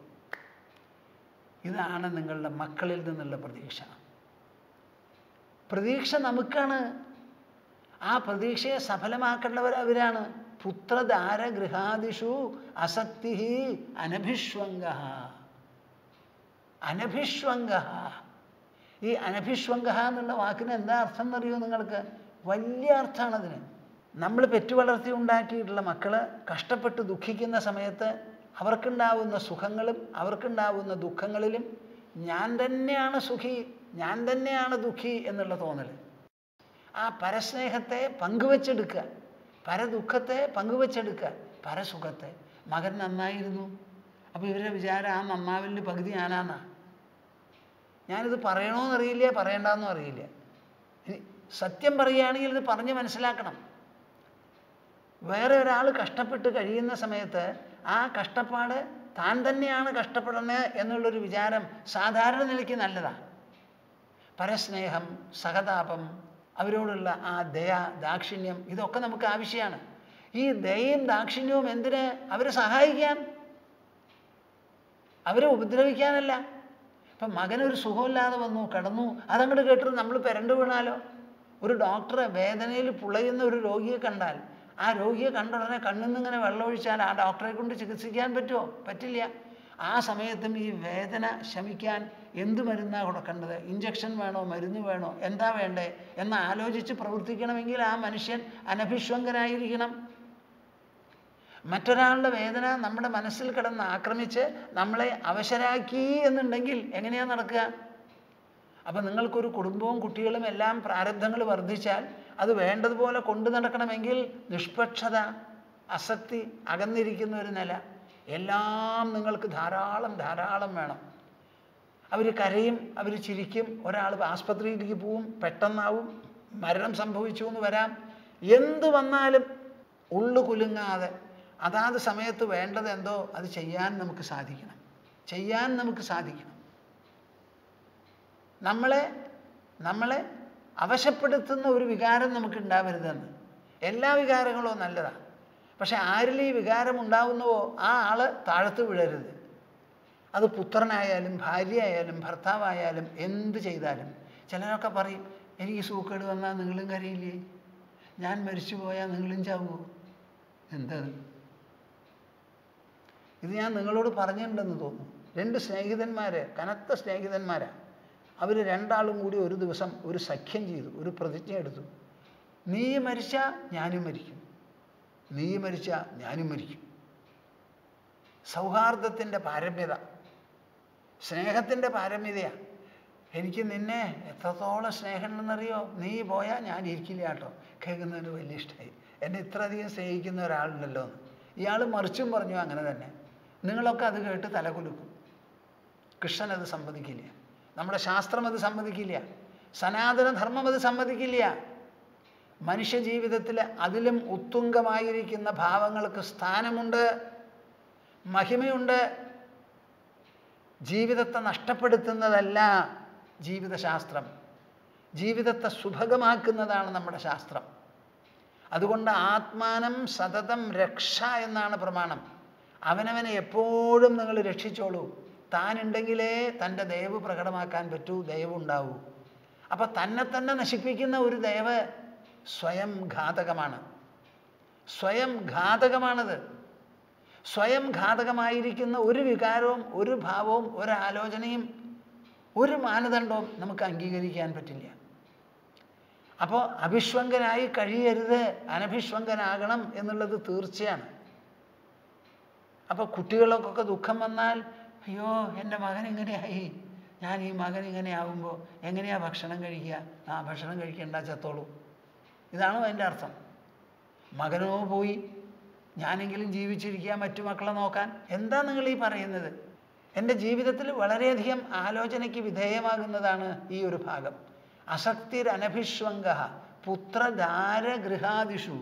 ഇതാണ് നിങ്ങളുടെ മക്കളിൽ നിന്നുള്ള പ്രതീക്ഷ പ്രതീക്ഷ നമുക്കാണ് ആ പ്രതീക്ഷയെ സഫലമാക്കേണ്ടവർ അവരാണ് പുത്രധാര ഗൃഹാദിഷു അസക്തി അനഭിഷ്വംഗ അനഭിഷ്വംഗ ഈ അനഭിഷ്വംഗ എന്നുള്ള വാക്കിന് എന്താ അർത്ഥം എന്നറിയോ നിങ്ങൾക്ക് വലിയ അർത്ഥമാണ് അതിന് നമ്മൾ പെറ്റുവളർത്തി ഉണ്ടാക്കിയിട്ടുള്ള മക്കള് കഷ്ടപ്പെട്ട് ദുഃഖിക്കുന്ന സമയത്ത് അവർക്കുണ്ടാവുന്ന സുഖങ്ങളും അവർക്കുണ്ടാവുന്ന ദുഃഖങ്ങളിലും ഞാൻ തന്നെയാണ് സുഖി ഞാൻ തന്നെയാണ് ദുഃഖി എന്നുള്ള തോന്നൽ ആ പരസ്നേഹത്തെ പങ്കുവെച്ചെടുക്കുക പരദുഃഖത്തെ പങ്കുവെച്ചെടുക്കുക പരസുഖത്തെ മകൻ നന്നായിരുന്നു അപ്പോൾ ഇവരുടെ വിചാരം ആ നന്നാവലിൻ്റെ പകുതി ഞാനാന്നാ ഞാനിത് പറയണമെന്നറിയില്ല പറയണ്ടെന്നും അറിയില്ല ഇനി സത്യം പറയുകയാണെങ്കിൽ ഇത് പറഞ്ഞ് മനസ്സിലാക്കണം വേറെ ഒരാൾ കഷ്ടപ്പെട്ട് കഴിയുന്ന സമയത്ത് ആ കഷ്ടപ്പാട് താൻ തന്നെയാണ് കഷ്ടപ്പെടുന്നത് എന്നുള്ളൊരു വിചാരം സാധാരണ നിലയ്ക്ക് നല്ലതാണ് പരസ്നേഹം സഹതാപം അവരോടുള്ള ആ ദയ ദാക്ഷിണ്യം ഇതൊക്കെ നമുക്ക് ആവശ്യമാണ് ഈ ദയയും ദാക്ഷിണ്യവും എന്തിന് അവരെ സഹായിക്കാൻ അവരെ ഉപദ്രവിക്കാനല്ല ഇപ്പം മകനൊരു സുഖമില്ലാതെ വന്നു കിടന്നു അതങ്ങോട്ട് കേട്ടിട്ട് നമ്മൾ പെരണ്ട് വീണാലോ ഒരു ഡോക്ടറെ വേദനയിൽ പുളയുന്ന ഒരു രോഗിയെ കണ്ടാൽ ആ രോഗിയെ കണ്ട ഉടനെ കണ്ണിൽ നിന്ന് ഇങ്ങനെ വെള്ളമൊഴിച്ചാൽ ആ ഡോക്ടറെ കൊണ്ട് ചികിത്സിക്കാൻ പറ്റുമോ പറ്റില്ല ആ സമയത്തും ഈ വേദന ശമിക്കാൻ എന്ത് മരുന്നാണ് കൊടുക്കേണ്ടത് ഇഞ്ചക്ഷൻ വേണോ മരുന്ന് വേണോ എന്താ വേണ്ടേ എന്ന് ആലോചിച്ച് പ്രവർത്തിക്കണമെങ്കിൽ ആ മനുഷ്യൻ അനഭിഷ്വങ്കനായിരിക്കണം മറ്റൊരാളുടെ വേദന നമ്മുടെ മനസ്സിൽ കിടന്ന് ആക്രമിച്ച് നമ്മളെ അവശരാക്കി എന്നുണ്ടെങ്കിൽ എങ്ങനെയാണ് നടക്കുക അപ്പം നിങ്ങൾക്കൊരു കുടുംബവും കുട്ടികളും എല്ലാം പ്രാരബ്ധങ്ങൾ വർദ്ധിച്ചാൽ അത് വേണ്ടതുപോലെ കൊണ്ടു നടക്കണമെങ്കിൽ നിഷ്പക്ഷത അസക്തി അകന്നിരിക്കുന്ന ഒരു നില എല്ലാം നിങ്ങൾക്ക് ധാരാളം ധാരാളം വേണം അവർ കരയും അവർ ചിരിക്കും ഒരാൾ ആസ്പത്രിയിലേക്ക് പോവും പെട്ടെന്നാവും മരണം സംഭവിച്ചു എന്ന് വരാം എന്ത് വന്നാലും ഉള്ളു കുലുങ്ങാതെ അതാത് സമയത്ത് വേണ്ടത് എന്തോ അത് ചെയ്യാൻ നമുക്ക് സാധിക്കണം ചെയ്യാൻ നമുക്ക് സാധിക്കണം നമ്മളെ നമ്മളെ അവശപ്പെടുത്തുന്ന ഒരു വികാരം നമുക്ക് ഉണ്ടാവരുതെന്ന് എല്ലാ വികാരങ്ങളും നല്ലതാണ് പക്ഷെ ആരിൽ ഈ വികാരം ഉണ്ടാവുന്നുവോ ആ ആള് താഴത്ത് വീഴരുത് അത് പുത്രനായാലും ഭാര്യയായാലും ഭർത്താവായാലും എന്ത് ചെയ്താലും ചിലരൊക്കെ പറയും എനിക്ക് സൂക്കേട് വന്നാൽ നിങ്ങളും കരയില്ലേ ഞാൻ മരിച്ചു പോയാൽ നിങ്ങളും ചാവുമോ എന്തത് ഇത് ഞാൻ നിങ്ങളോട് പറഞ്ഞിട്ടുണ്ടെന്ന് തോന്നുന്നു രണ്ട് സ്നേഹിതന്മാർ കനത്ത സ്നേഹിതന്മാരാണ് അവർ രണ്ടാളും കൂടി ഒരു ദിവസം ഒരു സഖ്യം ചെയ്തു ഒരു പ്രതിജ്ഞ എടുത്തു നീ മരിച്ച ഞാനും മരിക്കും നീ മരിച്ച ഞാനും മരിക്കും സൗഹാർദ്ദത്തിൻ്റെ പാരമ്യത സ്നേഹത്തിൻ്റെ പാരമ്യതയാണ് എനിക്ക് നിന്നെ എത്രത്തോളം സ്നേഹമുണ്ടെന്നറിയോ നീ പോയാൽ ഞാൻ ഇരിക്കില്ല കേട്ടോ കേൾക്കുന്നതിന് വലിയ ഇഷ്ടമായി എന്നെ ഇത്രയധികം സ്നേഹിക്കുന്ന ഒരാളുണ്ടല്ലോ എന്ന് ഇയാൾ മറിച്ചും പറഞ്ഞു അങ്ങനെ തന്നെ നിങ്ങളൊക്കെ അത് കേട്ട് തലകുലുക്കും കൃഷ്ണൻ അത് സമ്മതിക്കില്ല നമ്മുടെ ശാസ്ത്രം അത് സമ്മതിക്കില്ല സനാതനധർമ്മം അത് സമ്മതിക്കില്ല മനുഷ്യ ജീവിതത്തിൽ അതിലും ഉത്തുംഗമായിരിക്കുന്ന ഭാവങ്ങൾക്ക് സ്ഥാനമുണ്ട് മഹിമയുണ്ട് ജീവിതത്തെ നഷ്ടപ്പെടുത്തുന്നതല്ല ജീവിതശാസ്ത്രം ജീവിതത്തെ സുഭഗമാക്കുന്നതാണ് നമ്മുടെ ശാസ്ത്രം അതുകൊണ്ട് ആത്മാനം സതതം രക്ഷ എന്നാണ് പ്രമാണം അവനവനെ എപ്പോഴും നിങ്ങൾ രക്ഷിച്ചോളൂ താനുണ്ടെങ്കിലേ തൻ്റെ ദയവ് പ്രകടമാക്കാൻ പറ്റൂ ദയവുണ്ടാവൂ അപ്പം തന്നെ തന്നെ നശിപ്പിക്കുന്ന ഒരു ദയവ് സ്വയം ഘാതകമാണ് സ്വയം ഘാതകമാണത് സ്വയം ഘാതകമായിരിക്കുന്ന ഒരു വികാരവും ഒരു ഭാവവും ഒരു ആലോചനയും ഒരു മാനദണ്ഡവും നമുക്ക് അംഗീകരിക്കാൻ പറ്റില്ല അപ്പോൾ അഭിഷ്വങ്കനായി കഴിയരുത് അനഭിഷ്വങ്കനാകണം എന്നുള്ളത് തീർച്ചയാണ് അപ്പോൾ കുട്ടികൾക്കൊക്കെ ദുഃഖം വന്നാൽ അയ്യോ എൻ്റെ മകൻ ഇങ്ങനെയായി ഞാൻ ഈ മകൻ ഇങ്ങനെ ആവുമ്പോൾ എങ്ങനെയാ ഭക്ഷണം കഴിക്കുക ആ ഭക്ഷണം കഴിക്കേണ്ട ചത്തോളൂ ഇതാണോ അതിൻ്റെ അർത്ഥം മകനോ പോയി ഞാനെങ്കിലും ജീവിച്ചിരിക്കുക മറ്റു മക്കളെ നോക്കാൻ എന്താ നിങ്ങൾ ഈ പറയുന്നത് എൻ്റെ ജീവിതത്തിൽ വളരെയധികം ആലോചനയ്ക്ക് വിധേയമാകുന്നതാണ് ഈ ഒരു ഭാഗം അസക്തിരനഭിഷ്വംഗ പുത്രദാരഗൃഹാദിഷു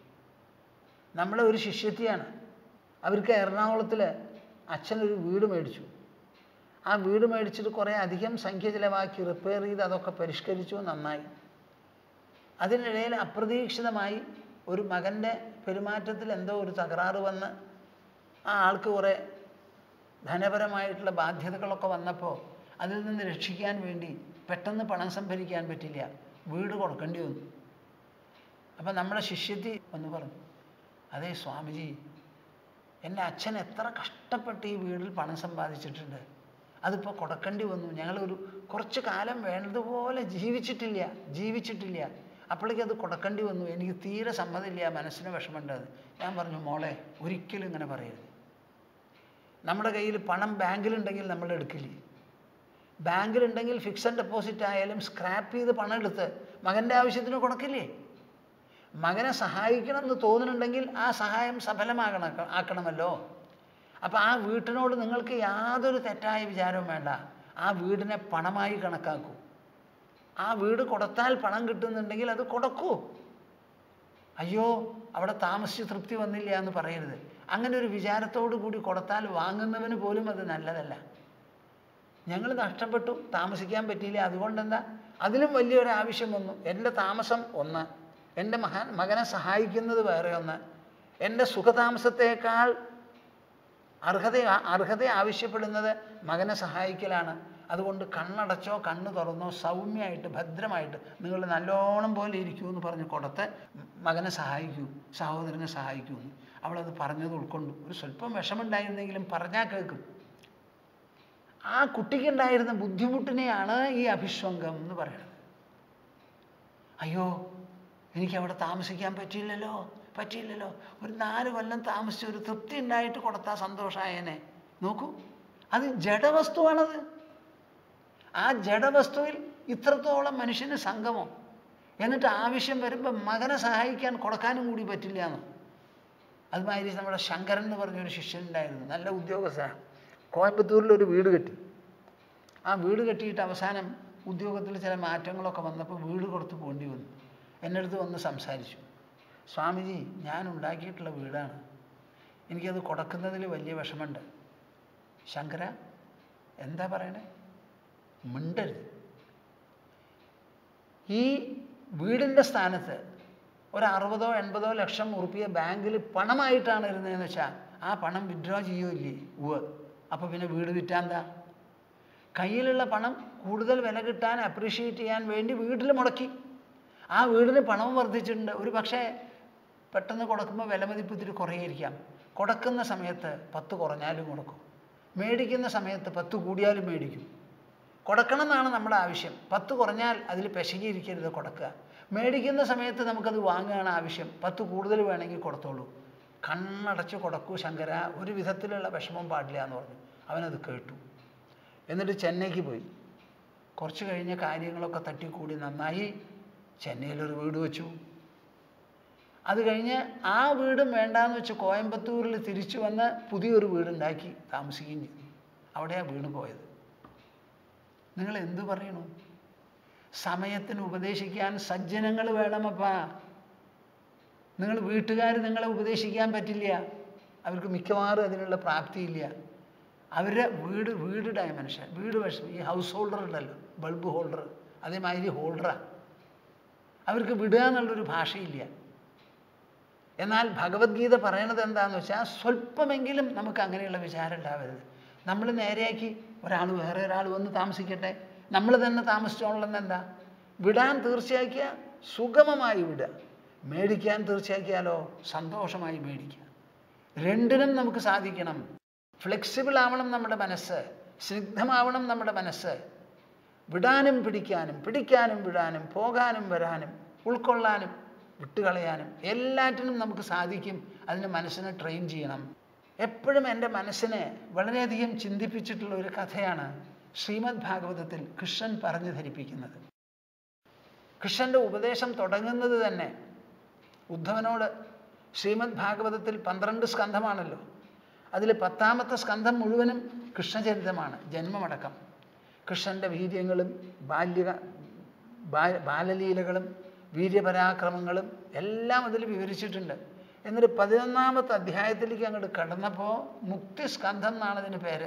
നമ്മളെ ഒരു ശിഷ്യത്തിയാണ് അവർക്ക് എറണാകുളത്തിൽ അച്ഛനൊരു വീട് മേടിച്ചു ആ വീട് മേടിച്ചിട്ട് കുറേ അധികം സംഖ്യ ചിലവാക്കി റിപ്പയർ ചെയ്ത് അതൊക്കെ പരിഷ്കരിച്ചു നന്നായി അതിനിടയിൽ അപ്രതീക്ഷിതമായി ഒരു മകൻ്റെ പെരുമാറ്റത്തിൽ എന്തോ ഒരു തകരാറ് വന്ന് ആ ആൾക്ക് കുറേ ധനപരമായിട്ടുള്ള ബാധ്യതകളൊക്കെ വന്നപ്പോൾ അതിൽ നിന്ന് രക്ഷിക്കാൻ വേണ്ടി പെട്ടെന്ന് പണം സംഭരിക്കാൻ പറ്റില്ല വീട് കൊടുക്കേണ്ടി വന്നു അപ്പം നമ്മുടെ ശിഷ്യത്തി ഒന്ന് പറഞ്ഞു അതേ സ്വാമിജി എൻ്റെ അച്ഛൻ എത്ര കഷ്ടപ്പെട്ട് ഈ വീട്ടിൽ പണം സമ്പാദിച്ചിട്ടുണ്ട് അതിപ്പോൾ കൊടുക്കേണ്ടി വന്നു ഞങ്ങളൊരു കുറച്ച് കാലം വേണ്ടതുപോലെ ജീവിച്ചിട്ടില്ല ജീവിച്ചിട്ടില്ല അപ്പോഴേക്കും അത് കൊടുക്കേണ്ടി വന്നു എനിക്ക് തീരെ സമ്മതമില്ല മനസ്സിന് വിഷമമുണ്ടത് ഞാൻ പറഞ്ഞു മോളെ ഒരിക്കലും ഇങ്ങനെ പറയരുത് നമ്മുടെ കയ്യിൽ പണം ബാങ്കിലുണ്ടെങ്കിൽ നമ്മൾ എടുക്കില്ലേ ബാങ്കിലുണ്ടെങ്കിൽ ഫിക്സഡ് ഡെപ്പോസിറ്റ് ആയാലും സ്ക്രാപ്പ് ചെയ്ത് പണം എടുത്ത് മകൻ്റെ ആവശ്യത്തിന് കൊടുക്കില്ലേ മകനെ സഹായിക്കണം എന്ന് തോന്നുന്നുണ്ടെങ്കിൽ ആ സഹായം സഫലമാകണം ആക്കണമല്ലോ അപ്പോൾ ആ വീട്ടിനോട് നിങ്ങൾക്ക് യാതൊരു തെറ്റായ വിചാരവും വേണ്ട ആ വീടിനെ പണമായി കണക്കാക്കൂ ആ വീട് കൊടുത്താൽ പണം കിട്ടുന്നുണ്ടെങ്കിൽ അത് കൊടുക്കൂ അയ്യോ അവിടെ താമസിച്ച് തൃപ്തി വന്നില്ല എന്ന് പറയരുത് അങ്ങനെ ഒരു വിചാരത്തോടു കൂടി കൊടുത്താൽ വാങ്ങുന്നവന് പോലും അത് നല്ലതല്ല ഞങ്ങൾ നഷ്ടപ്പെട്ടു താമസിക്കാൻ പറ്റിയില്ല അതുകൊണ്ടെന്താ അതിലും വലിയൊരു ആവശ്യം വന്നു എൻ്റെ താമസം ഒന്ന് എൻ്റെ മഹാൻ മകനെ സഹായിക്കുന്നത് വേറെ ഒന്ന് എൻ്റെ സുഖതാമസത്തേക്കാൾ അർഹത അർഹത ആവശ്യപ്പെടുന്നത് മകനെ സഹായിക്കലാണ് അതുകൊണ്ട് കണ്ണടച്ചോ കണ്ണ് തുറന്നോ സൗമ്യമായിട്ട് ഭദ്രമായിട്ട് നിങ്ങൾ നല്ലോണം പോലെ ഇരിക്കൂ എന്ന് പറഞ്ഞ് കൊടുത്ത് മകനെ സഹായിക്കൂ സഹോദരനെ സഹായിക്കൂ എന്ന് അവളത് പറഞ്ഞത് ഉൾക്കൊണ്ടു ഒരു സ്വല്പം വിഷമുണ്ടായിരുന്നെങ്കിലും പറഞ്ഞാൽ കേൾക്കും ആ കുട്ടിക്കുണ്ടായിരുന്ന ബുദ്ധിമുട്ടിനെയാണ് ഈ അഭിഷ്വംഗം എന്ന് പറയുന്നത് അയ്യോ എനിക്ക് അവിടെ താമസിക്കാൻ പറ്റിയില്ലല്ലോ പറ്റിയില്ലല്ലോ ഒരു നാല് കൊല്ലം താമസിച്ച് ഒരു തൃപ്തി ഉണ്ടായിട്ട് കൊടുത്താൽ സന്തോഷമായേനെ നോക്കൂ അത് ജഡവസ്തുവാണത് ആ ജഡവസ്തുവിൽ ഇത്രത്തോളം മനുഷ്യന് സംഗമം എന്നിട്ട് ആവശ്യം വരുമ്പോൾ മകനെ സഹായിക്കാൻ കൊടുക്കാനും കൂടി പറ്റില്ല എന്ന് അതുമാതിരി നമ്മുടെ ശങ്കരൻ എന്ന് പറഞ്ഞൊരു ശിഷ്യനുണ്ടായിരുന്നു നല്ല ഉദ്യോഗസ്ഥനാണ് കോയമ്പത്തൂരിൽ ഒരു വീട് കെട്ടി ആ വീട് കെട്ടിയിട്ട് അവസാനം ഉദ്യോഗത്തിൽ ചില മാറ്റങ്ങളൊക്കെ വന്നപ്പോൾ വീട് കൊടുത്ത് പോകേണ്ടി വന്നു എൻ്റെ അടുത്ത് വന്ന് സംസാരിച്ചു സ്വാമിജി ഞാൻ ഉണ്ടാക്കിയിട്ടുള്ള വീടാണ് എനിക്കത് കൊടുക്കുന്നതിൽ വലിയ വിഷമമുണ്ട് ശങ്കര എന്താ പറയണേ മിണ്ടരുത് ഈ വീടിൻ്റെ സ്ഥാനത്ത് ഒരു അറുപതോ എൺപതോ ലക്ഷം ഉറുപ്പിയ ബാങ്കിൽ പണമായിട്ടാണ് ഇരുന്നതെന്ന് വെച്ചാൽ ആ പണം വിഡ്രോ ചെയ്യോ ഇല്ലേ ഉവ് അപ്പോൾ പിന്നെ വീട് വിറ്റാന്താ കയ്യിലുള്ള പണം കൂടുതൽ വില കിട്ടാൻ അപ്രീഷിയേറ്റ് ചെയ്യാൻ വേണ്ടി വീട്ടിൽ മുടക്കി ആ വീടിന് പണവും വർദ്ധിച്ചിട്ടുണ്ട് ഒരു പക്ഷേ പെട്ടെന്ന് കൊടുക്കുമ്പോൾ വിലമതിപ്പ് ഇത്തിരി കുറയായിരിക്കാം കൊടുക്കുന്ന സമയത്ത് പത്ത് കുറഞ്ഞാലും കൊടുക്കും മേടിക്കുന്ന സമയത്ത് പത്ത് കൂടിയാലും മേടിക്കും കൊടുക്കണം എന്നാണ് നമ്മുടെ ആവശ്യം പത്ത് കുറഞ്ഞാൽ അതിൽ പെശകിയിരിക്കരുത് കൊടുക്കുക മേടിക്കുന്ന സമയത്ത് നമുക്കത് വാങ്ങുകയാണ് ആവശ്യം പത്ത് കൂടുതൽ വേണമെങ്കിൽ കൊടുത്തോളൂ കണ്ണടച്ച് കൊടുക്കൂ ശങ്കര ഒരു വിധത്തിലുള്ള വിഷമം പാടില്ല എന്ന് പറഞ്ഞു അവനത് കേട്ടു എന്നിട്ട് ചെന്നൈക്ക് പോയി കുറച്ച് കഴിഞ്ഞ കാര്യങ്ങളൊക്കെ തട്ടിക്കൂടി നന്നായി ചെന്നൈയിലൊരു വീട് വെച്ചു അത് കഴിഞ്ഞ് ആ വീടും വേണ്ടാന്ന് വെച്ച് കോയമ്പത്തൂരിൽ തിരിച്ചു വന്ന് പുതിയൊരു വീടുണ്ടാക്കി താമസിക്കുകയും ചെയ്തു അവിടെയാണ് വീണ് പോയത് നിങ്ങൾ എന്ത് പറയണു സമയത്തിന് ഉപദേശിക്കാൻ സജ്ജനങ്ങൾ വേണമപ്പാ നിങ്ങൾ വീട്ടുകാർ നിങ്ങളെ ഉപദേശിക്കാൻ പറ്റില്ല അവർക്ക് മിക്കവാറും അതിനുള്ള പ്രാപ്തിയില്ല അവരുടെ വീട് വീടുണ്ടായ മനുഷ്യൻ വീട് വിഷം ഈ ഹൗസ് ഹോൾഡർ ഉണ്ടല്ലോ ബൾബ് ഹോൾഡർ അതേമാതിരി ഹോൾഡറാണ് അവർക്ക് വിടുക എന്നുള്ളൊരു ഭാഷയില്ല എന്നാൽ ഭഗവത്ഗീത പറയണത് എന്താണെന്ന് വെച്ചാൽ സ്വല്പമെങ്കിലും നമുക്ക് അങ്ങനെയുള്ള വിചാരം ഉണ്ടാവരുത് നമ്മൾ നേരെയാക്കി ഒരാൾ വേറെ ഒരാൾ വന്ന് താമസിക്കട്ടെ നമ്മൾ തന്നെ താമസിച്ചോളെന്ന് എന്താ വിടാൻ തീർച്ചയാക്കിയ സുഗമമായി വിടുക മേടിക്കാൻ തീർച്ചയാക്കിയാലോ സന്തോഷമായി മേടിക്കുക രണ്ടിനും നമുക്ക് സാധിക്കണം ഫ്ലെക്സിബിൾ ആവണം നമ്മുടെ മനസ്സ് സ്നിഗ്ധമാവണം നമ്മുടെ മനസ്സ് വിടാനും പിടിക്കാനും പിടിക്കാനും വിടാനും പോകാനും വരാനും ഉൾക്കൊള്ളാനും വിട്ടുകളയാനും എല്ലാറ്റിനും നമുക്ക് സാധിക്കും അതിന് മനസ്സിനെ ട്രെയിൻ ചെയ്യണം എപ്പോഴും എൻ്റെ മനസ്സിനെ വളരെയധികം ചിന്തിപ്പിച്ചിട്ടുള്ള ഒരു കഥയാണ് ശ്രീമദ് ഭാഗവതത്തിൽ കൃഷ്ണൻ പറഞ്ഞു ധരിപ്പിക്കുന്നത് കൃഷ്ണൻ്റെ ഉപദേശം തുടങ്ങുന്നത് തന്നെ ഉദ്ധവനോട് ശ്രീമദ് ഭാഗവതത്തിൽ പന്ത്രണ്ട് സ്കന്ധമാണല്ലോ അതിൽ പത്താമത്തെ സ്കന്ധം മുഴുവനും കൃഷ്ണചരിതമാണ് ജന്മമടക്കം കൃഷ്ണൻ്റെ വീര്യങ്ങളും ബാല്യ ബാ- ബാലലീലകളും വീര്യപരാക്രമങ്ങളും എല്ലാം അതിൽ വിവരിച്ചിട്ടുണ്ട് എന്നിട്ട് പതിനൊന്നാമത്തെ അധ്യായത്തിലേക്ക് അങ്ങോട്ട് കടന്നപ്പോൾ മുക്തിസ്കന്ധം എന്നാണ് അതിന് പേര്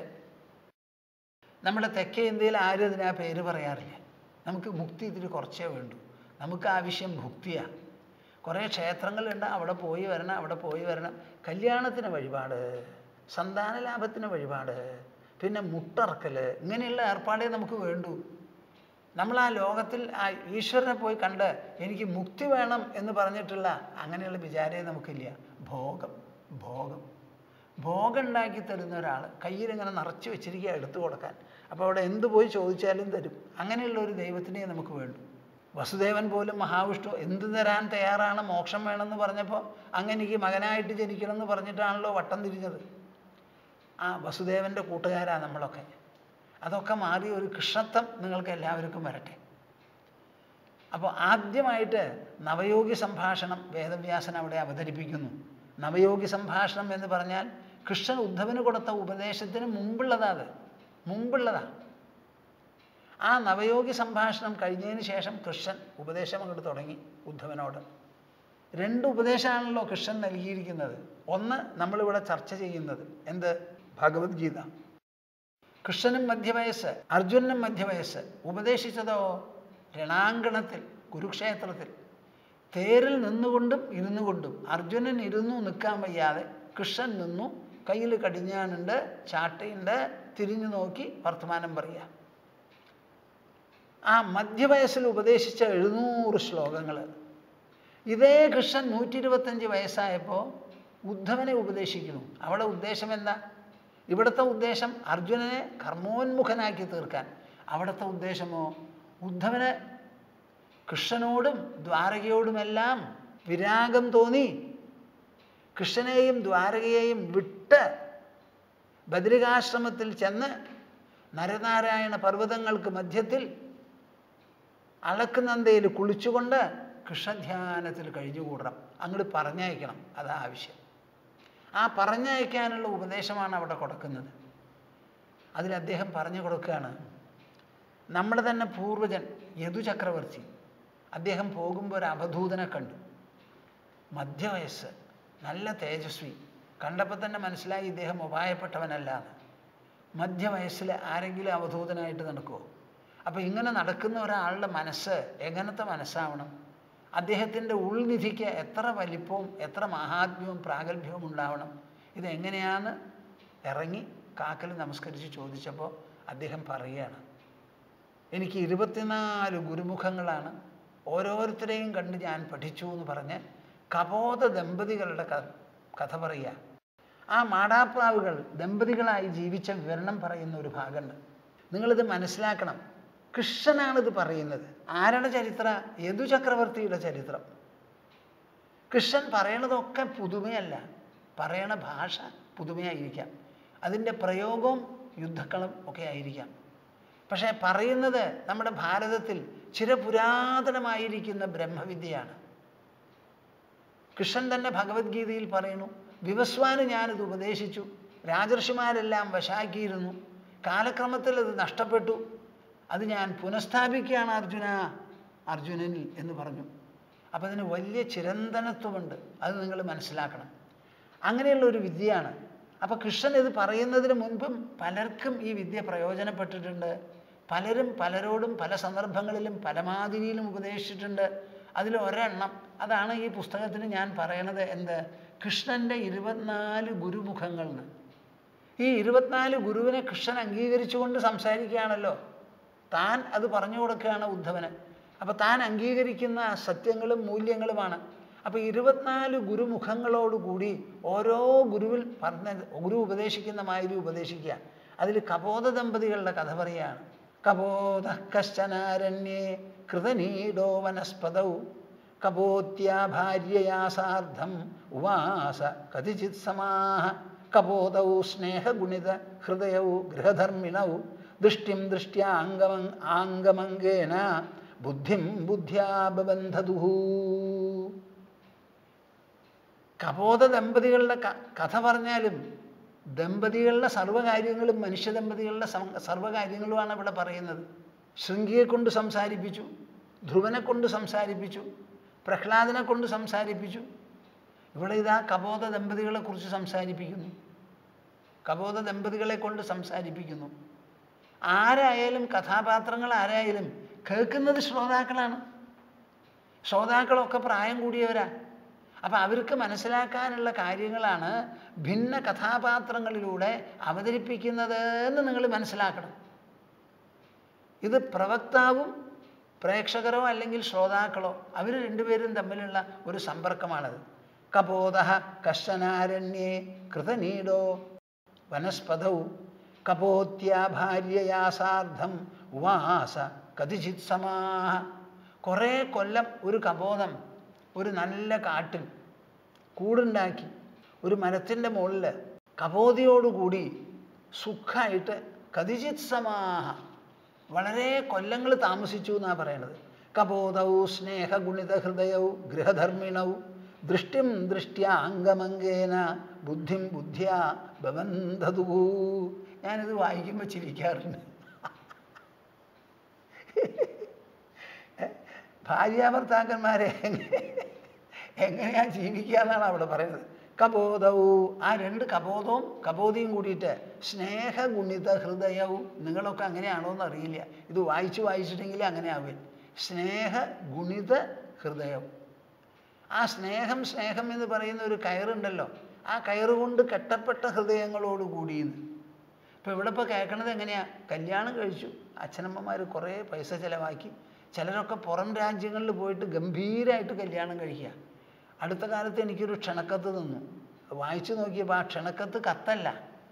നമ്മുടെ തെക്കേ ഇന്ത്യയിൽ ആരും അതിന് ആ പേര് പറയാറില്ല നമുക്ക് മുക്തി ഇതിൽ കുറച്ചേ വേണ്ടൂ നമുക്ക് ആവശ്യം ഭുക്തിയാണ് കുറേ ക്ഷേത്രങ്ങളുണ്ട് അവിടെ പോയി വരണം അവിടെ പോയി വരണം കല്യാണത്തിന് വഴിപാട് സന്താന ലാഭത്തിന് വഴിപാട് പിന്നെ മുട്ടറക്കൽ ഇങ്ങനെയുള്ള ഏർപ്പാടേ നമുക്ക് വേണ്ടൂ നമ്മൾ ആ ലോകത്തിൽ ആ ഈശ്വരനെ പോയി കണ്ട് എനിക്ക് മുക്തി വേണം എന്ന് പറഞ്ഞിട്ടുള്ള അങ്ങനെയുള്ള വിചാരേ നമുക്കില്ല ഭോഗം ഭോഗം ഭോഗം ഉണ്ടാക്കി തരുന്ന ഒരാൾ കയ്യിലിങ്ങനെ നിറച്ച് വെച്ചിരിക്കുക എടുത്തു കൊടുക്കാൻ അപ്പോൾ അവിടെ എന്ത് പോയി ചോദിച്ചാലും തരും അങ്ങനെയുള്ള ഒരു ദൈവത്തിനെ നമുക്ക് വേണ്ടു വസുദേവൻ പോലും മഹാവിഷ്ണു എന്ത് തരാൻ തയ്യാറാണ് മോക്ഷം വേണമെന്ന് പറഞ്ഞപ്പോൾ അങ്ങ് എനിക്ക് മകനായിട്ട് ജനിക്കണമെന്ന് പറഞ്ഞിട്ടാണല്ലോ വട്ടം തിരിഞ്ഞത് ആ വസുദേവൻ്റെ കൂട്ടുകാരാണ് നമ്മളൊക്കെ അതൊക്കെ മാറി ഒരു കൃഷ്ണത്വം നിങ്ങൾക്ക് എല്ലാവർക്കും വരട്ടെ അപ്പോൾ ആദ്യമായിട്ട് നവയോഗി സംഭാഷണം വേദവ്യാസൻ അവിടെ അവതരിപ്പിക്കുന്നു നവയോഗി സംഭാഷണം എന്ന് പറഞ്ഞാൽ കൃഷ്ണൻ ഉദ്ധവന് കൊടുത്ത ഉപദേശത്തിന് മുമ്പുള്ളതാ അത് മുമ്പുള്ളതാ ആ നവയോഗി സംഭാഷണം കഴിഞ്ഞതിന് ശേഷം കൃഷ്ണൻ ഉപദേശം അങ്ങോട്ട് തുടങ്ങി ഉദ്ധവനോട് രണ്ട് ഉപദേശമാണല്ലോ കൃഷ്ണൻ നൽകിയിരിക്കുന്നത് ഒന്ന് നമ്മളിവിടെ ചർച്ച ചെയ്യുന്നത് എന്ത് ഭഗവത്ഗീത കൃഷ്ണനും മധ്യവയസ്സ് അർജുനനും മധ്യവയസ്സ് ഉപദേശിച്ചതോ രണാങ്കണത്തിൽ കുരുക്ഷേത്രത്തിൽ തേരിൽ നിന്നുകൊണ്ടും ഇരുന്നു കൊണ്ടും അർജുനൻ ഇരുന്നു നിൽക്കാൻ വയ്യാതെ കൃഷ്ണൻ നിന്നു കയ്യിൽ കടിഞ്ഞാനുണ്ട് ചാട്ടയുണ്ട് തിരിഞ്ഞു നോക്കി വർത്തമാനം പറയുക ആ മധ്യവയസ്സിൽ ഉപദേശിച്ച എഴുന്നൂറ് ശ്ലോകങ്ങൾ ഇതേ കൃഷ്ണൻ നൂറ്റി ഇരുപത്തഞ്ച് വയസ്സായപ്പോൾ ഉദ്ധവനെ ഉപദേശിക്കുന്നു അവിടെ ഉദ്ദേശം എന്താ ഇവിടുത്തെ ഉദ്ദേശം അർജുനനെ കർമ്മോന്മുഖനാക്കി തീർക്കാൻ അവിടുത്തെ ഉദ്ദേശമോ ഉദ്ധവന് കൃഷ്ണനോടും ദ്വാരകയോടുമെല്ലാം വിരാഗം തോന്നി കൃഷ്ണനെയും ദ്വാരകയെയും വിട്ട് ബദ്രികാശ്രമത്തിൽ ചെന്ന് നരനാരായണ പർവ്വതങ്ങൾക്ക് മധ്യത്തിൽ അളക്കുന്നന്തയിൽ കുളിച്ചുകൊണ്ട് കൃഷ്ണധ്യാനത്തിൽ കഴിഞ്ഞുകൂടണം അങ്ങോട്ട് പറഞ്ഞയക്കണം അതാ ആവശ്യം ആ പറഞ്ഞയക്കാനുള്ള ഉപദേശമാണ് അവിടെ കൊടുക്കുന്നത് അതിൽ അദ്ദേഹം പറഞ്ഞു കൊടുക്കുകയാണ് നമ്മുടെ തന്നെ പൂർവജൻ യദു ചക്രവർത്തി അദ്ദേഹം പോകുമ്പോൾ ഒരു അവധൂതനെ കണ്ടു മധ്യവയസ്സ് നല്ല തേജസ്വി കണ്ടപ്പോൾ തന്നെ മനസ്സിലായി ഇദ്ദേഹം ഉപായപ്പെട്ടവനല്ല എന്ന് മധ്യവയസ്സിൽ ആരെങ്കിലും അവധൂതനായിട്ട് നടക്കുമോ അപ്പോൾ ഇങ്ങനെ നടക്കുന്ന ഒരാളുടെ മനസ്സ് എങ്ങനത്തെ മനസ്സാവണം അദ്ദേഹത്തിൻ്റെ ഉൾനിധിക്ക് എത്ര വലിപ്പവും എത്ര മഹാത്മ്യവും പ്രാഗൽഭ്യവും ഉണ്ടാവണം ഇതെങ്ങനെയാണ് ഇറങ്ങി കാക്കൽ നമസ്കരിച്ച് ചോദിച്ചപ്പോൾ അദ്ദേഹം പറയുകയാണ് എനിക്ക് ഇരുപത്തിനാല് ഗുരുമുഖങ്ങളാണ് ഓരോരുത്തരെയും കണ്ട് ഞാൻ പഠിച്ചു എന്ന് പറഞ്ഞ് കപോത ദമ്പതികളുടെ ക- കഥ പറയുക ആ മാടാപ്രാവുകൾ ദമ്പതികളായി ജീവിച്ച വിവരണം പറയുന്ന ഒരു ഭാഗമുണ്ട് നിങ്ങളിത് മനസ്സിലാക്കണം കൃഷ്ണനാണിത് പറയുന്നത് ആരുടെ ചരിത്ര യദു ചക്രവർത്തിയുടെ ചരിത്രം കൃഷ്ണൻ പറയണതൊക്കെ പുതുമയല്ല പറയണ ഭാഷ പുതുമയായിരിക്കാം അതിൻ്റെ പ്രയോഗവും യുദ്ധക്കളം ഒക്കെ ആയിരിക്കാം പക്ഷേ പറയുന്നത് നമ്മുടെ ഭാരതത്തിൽ ചിരപുരാതനമായിരിക്കുന്ന ബ്രഹ്മവിദ്യയാണ് കൃഷ്ണൻ തന്നെ ഭഗവത്ഗീതയിൽ പറയുന്നു വിവസ്വാന് ഞാനിത് ഉപദേശിച്ചു രാജർഷിമാരെല്ലാം വശാക്കിയിരുന്നു കാലക്രമത്തിൽ അത് നഷ്ടപ്പെട്ടു അത് ഞാൻ പുനഃസ്ഥാപിക്കുകയാണ് അർജുന അർജുനനിൽ എന്ന് പറഞ്ഞു അപ്പം അതിന് വലിയ ചിരന്തനത്വമുണ്ട് അത് നിങ്ങൾ മനസ്സിലാക്കണം അങ്ങനെയുള്ള ഒരു വിദ്യയാണ് അപ്പോൾ കൃഷ്ണൻ ഇത് പറയുന്നതിന് മുൻപും പലർക്കും ഈ വിദ്യ പ്രയോജനപ്പെട്ടിട്ടുണ്ട് പലരും പലരോടും പല സന്ദർഭങ്ങളിലും പലമാതിരിയിലും ഉപദേശിച്ചിട്ടുണ്ട് അതിൽ ഒരെണ്ണം അതാണ് ഈ പുസ്തകത്തിന് ഞാൻ പറയണത് എന്ത് കൃഷ്ണൻ്റെ ഇരുപത്തിനാല് ഗുരുമുഖങ്ങൾ എന്ന് ഈ ഇരുപത്തിനാല് ഗുരുവിനെ കൃഷ്ണൻ അംഗീകരിച്ചുകൊണ്ട് സംസാരിക്കുകയാണല്ലോ താൻ അത് പറഞ്ഞു കൊടുക്കുകയാണ് ഉദ്ധവന് അപ്പോൾ താൻ അംഗീകരിക്കുന്ന സത്യങ്ങളും മൂല്യങ്ങളുമാണ് അപ്പോൾ ഇരുപത്തിനാല് ഗുരുമുഖങ്ങളോടുകൂടി ഓരോ ഗുരുവിൽ പറഞ്ഞ ഗുരു ഉപദേശിക്കുന്ന മാതിരി ഉപദേശിക്കുക അതിൽ കപോത ദമ്പതികളുടെ കഥ പറയുകയാണ് കപോത കശ്ചനാരണ്യേ കൃതനീടോ വനസ്പതൗ കപോത്യാ ഭാര്യയാ സാർദ്ധം ഉവാസ കതിചിത് സമാഹ കപോതൗ സ്നേഹഗുണിത ഹൃദയൗ ഗൃഹധർമ്മിണൗ ദൃഷ്ടിം ദൃഷ്ട്യാ അംഗമ ആംഗമംഗേന ബുദ്ധിം ബുദ്ധ്യാ ബബന്ധതുഹൂ കപോത ദമ്പതികളുടെ ക- കഥ പറഞ്ഞാലും ദമ്പതികളുടെ സർവ്വകാര്യങ്ങളും മനുഷ്യ ദമ്പതികളുടെ സം- സർവ്വകാര്യങ്ങളുമാണ് ഇവിടെ പറയുന്നത് ശൃംഗിയെ കൊണ്ട് സംസാരിപ്പിച്ചു ധ്രുവനെ കൊണ്ട് സംസാരിപ്പിച്ചു പ്രഹ്ലാദനെ കൊണ്ട് സംസാരിപ്പിച്ചു ഇവിടെ ഇതാ കപോത ദമ്പതികളെ കുറിച്ച് സംസാരിപ്പിക്കുന്നു കപോത ദമ്പതികളെ കൊണ്ട് സംസാരിപ്പിക്കുന്നു ആരായാലും കഥാപാത്രങ്ങൾ ആരായാലും കേൾക്കുന്നത് ശ്രോതാക്കളാണ് ശ്രോതാക്കളൊക്കെ പ്രായം കൂടിയവരാ അപ്പം അവർക്ക് മനസ്സിലാക്കാനുള്ള കാര്യങ്ങളാണ് ഭിന്ന കഥാപാത്രങ്ങളിലൂടെ അവതരിപ്പിക്കുന്നത് എന്ന് നിങ്ങൾ മനസ്സിലാക്കണം ഇത് പ്രവക്താവും പ്രേക്ഷകരോ അല്ലെങ്കിൽ ശ്രോതാക്കളോ അവർ രണ്ടുപേരും തമ്മിലുള്ള ഒരു സമ്പർക്കമാണത് കപോത കശ്ചനാരണ്യേ കൃതനീടോ വനസ്പതൗ കപോത്യാ ഭാര്യയാ സാർദ്ധം ഉവാസ കതിചിത് സമാഹ കുറേ കൊല്ലം ഒരു കപോതം ഒരു നല്ല കാട്ടിൽ കൂടുണ്ടാക്കി ഒരു മരത്തിൻ്റെ മുകളിൽ കപോതിയോടുകൂടി സുഖമായിട്ട് കതിചിത് സമാഹ വളരെ കൊല്ലങ്ങൾ താമസിച്ചു എന്നാണ് പറയണത് കപോതൗ സ്നേഹഗുണിത ഹൃദയൗ ഗൃഹധർമ്മിണൗ ദൃഷ്ടിം ദൃഷ്ട്യാ അംഗമംഗേന ബുദ്ധിം ബുദ്ധ്യാ ബബന്ധതു ഞാനിത് വായിക്കുമ്പോൾ ചിരിക്കാറുണ്ട് ഭാര്യാഭർത്താക്കന്മാരെ എങ്ങനെ എങ്ങനെയാ ജീവിക്കുക എന്നാണ് അവിടെ പറയുന്നത് കബോധവും ആ രണ്ട് കബോധവും കബോധിയും കൂടിയിട്ട് സ്നേഹഗുണിത ഹൃദയവും നിങ്ങളൊക്കെ അങ്ങനെയാണോ എന്ന് അറിയില്ല ഇത് വായിച്ച് വായിച്ചിട്ടെങ്കിൽ അങ്ങനെ ആവുക സ്നേഹ ഗുണിത ഹൃദയവും ആ സ്നേഹം സ്നേഹം എന്ന് പറയുന്ന ഒരു കയറുണ്ടല്ലോ ആ കയറ് കൊണ്ട് കെട്ടപ്പെട്ട ഹൃദയങ്ങളോട് കൂടിയെന്ന് ഇപ്പോൾ ഇവിടെ ഇപ്പോൾ കേൾക്കണത് എങ്ങനെയാ കല്യാണം കഴിച്ചു അച്ഛനമ്മമാർ കുറേ പൈസ ചിലവാക്കി ചിലരൊക്കെ പുറം രാജ്യങ്ങളിൽ പോയിട്ട് ഗംഭീരമായിട്ട് കല്യാണം കഴിക്കുക അടുത്ത കാലത്ത് എനിക്കൊരു ക്ഷണക്കത്ത് തന്നു വായിച്ചു നോക്കിയപ്പോൾ ആ ക്ഷണക്കത്ത് കത്തല്ല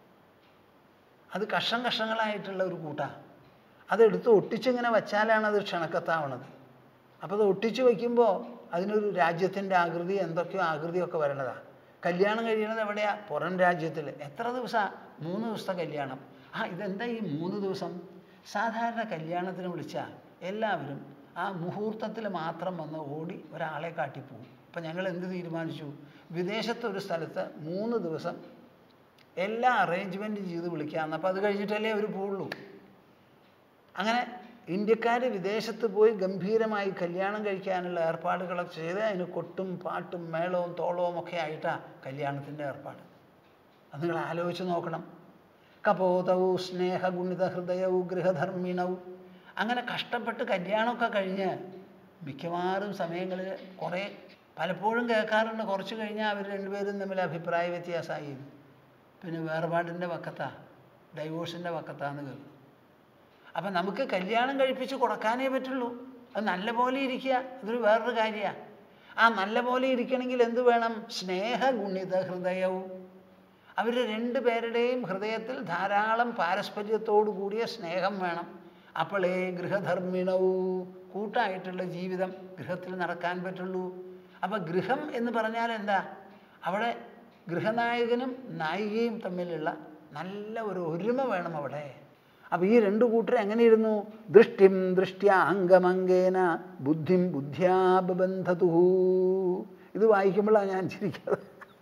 അത് കഷം കഷങ്ങളായിട്ടുള്ള ഒരു കൂട്ടാ അതെടുത്ത് ഒട്ടിച്ചിങ്ങനെ വച്ചാലാണ് അത് ക്ഷണക്കത്താവണത് അപ്പോൾ അത് ഒട്ടിച്ച് വയ്ക്കുമ്പോൾ അതിനൊരു രാജ്യത്തിൻ്റെ ആകൃതി എന്തൊക്കെയോ ആകൃതിയൊക്കെ വരണതാണ് കല്യാണം കഴിയണത് എവിടെയാ പുറം രാജ്യത്തിൽ എത്ര ദിവസമാണ് മൂന്ന് ദിവസത്തെ കല്യാണം ആ ഇതെന്താ ഈ മൂന്ന് ദിവസം സാധാരണ കല്യാണത്തിന് വിളിച്ചാൽ എല്ലാവരും ആ മുഹൂർത്തത്തിൽ മാത്രം വന്ന് ഓടി ഒരാളെ കാട്ടിപ്പോവും അപ്പം ഞങ്ങൾ എന്ത് തീരുമാനിച്ചു വിദേശത്തെ ഒരു സ്ഥലത്ത് മൂന്ന് ദിവസം എല്ലാ അറേഞ്ച്മെൻറ്റും ചെയ്ത് വിളിക്കാമെന്ന് അപ്പോൾ അത് കഴിഞ്ഞിട്ടല്ലേ അവർ പോവുള്ളൂ അങ്ങനെ ഇന്ത്യക്കാർ വിദേശത്ത് പോയി ഗംഭീരമായി കല്യാണം കഴിക്കാനുള്ള ഏർപ്പാടുകളൊക്കെ ചെയ്ത് അതിന് കൊട്ടും പാട്ടും മേളവും തോളവും ഒക്കെ ആയിട്ടാണ് കല്യാണത്തിൻ്റെ ഏർപ്പാട് അത് നിങ്ങൾ ആലോചിച്ച് നോക്കണം കപോതവും സ്നേഹഗുണിത ഹൃദയവും ഗൃഹധർമ്മിണവും അങ്ങനെ കഷ്ടപ്പെട്ട് കല്യാണമൊക്കെ കഴിഞ്ഞ് മിക്കവാറും സമയങ്ങളിൽ കുറേ പലപ്പോഴും കേൾക്കാറുണ്ട് കുറച്ച് കഴിഞ്ഞാൽ അവർ രണ്ടുപേരും തമ്മിൽ അഭിപ്രായ വ്യത്യാസമായി പിന്നെ വേർപാടിൻ്റെ വക്കത്താ ഡൈവോഴ്സിൻ്റെ വക്കത്താന്ന് കേൾക്കും അപ്പം നമുക്ക് കല്യാണം കഴിപ്പിച്ച് കൊടുക്കാനേ പറ്റുള്ളൂ അത് നല്ല പോലെ ഇരിക്കുക അതൊരു വേറൊരു കാര്യമാണ് ആ നല്ല പോലെ ഇരിക്കണമെങ്കിൽ എന്ത് വേണം സ്നേഹഗുണിത ഹൃദയവും അവർ രണ്ടു പേരുടെയും ഹൃദയത്തിൽ ധാരാളം പാരസ്പര്യത്തോടു കൂടിയ സ്നേഹം വേണം അപ്പോളേ ഗൃഹധർമ്മിണവും കൂട്ടായിട്ടുള്ള ജീവിതം ഗൃഹത്തിൽ നടക്കാൻ പറ്റുള്ളൂ അപ്പം ഗൃഹം എന്ന് പറഞ്ഞാൽ എന്താ അവിടെ ഗൃഹനായകനും നായികയും തമ്മിലുള്ള നല്ല ഒരു ഒരുമ വേണം അവിടെ അപ്പം ഈ രണ്ടു കൂട്ടർ എങ്ങനെയിരുന്നു ദൃഷ്ടിം ദൃഷ്ട്യ അംഗമംഗേന ബുദ്ധിം ബുദ്ധ്യാബന്ധതു ഇത് വായിക്കുമ്പോഴാണ് ഞാൻ ചിരിക്കുന്നത്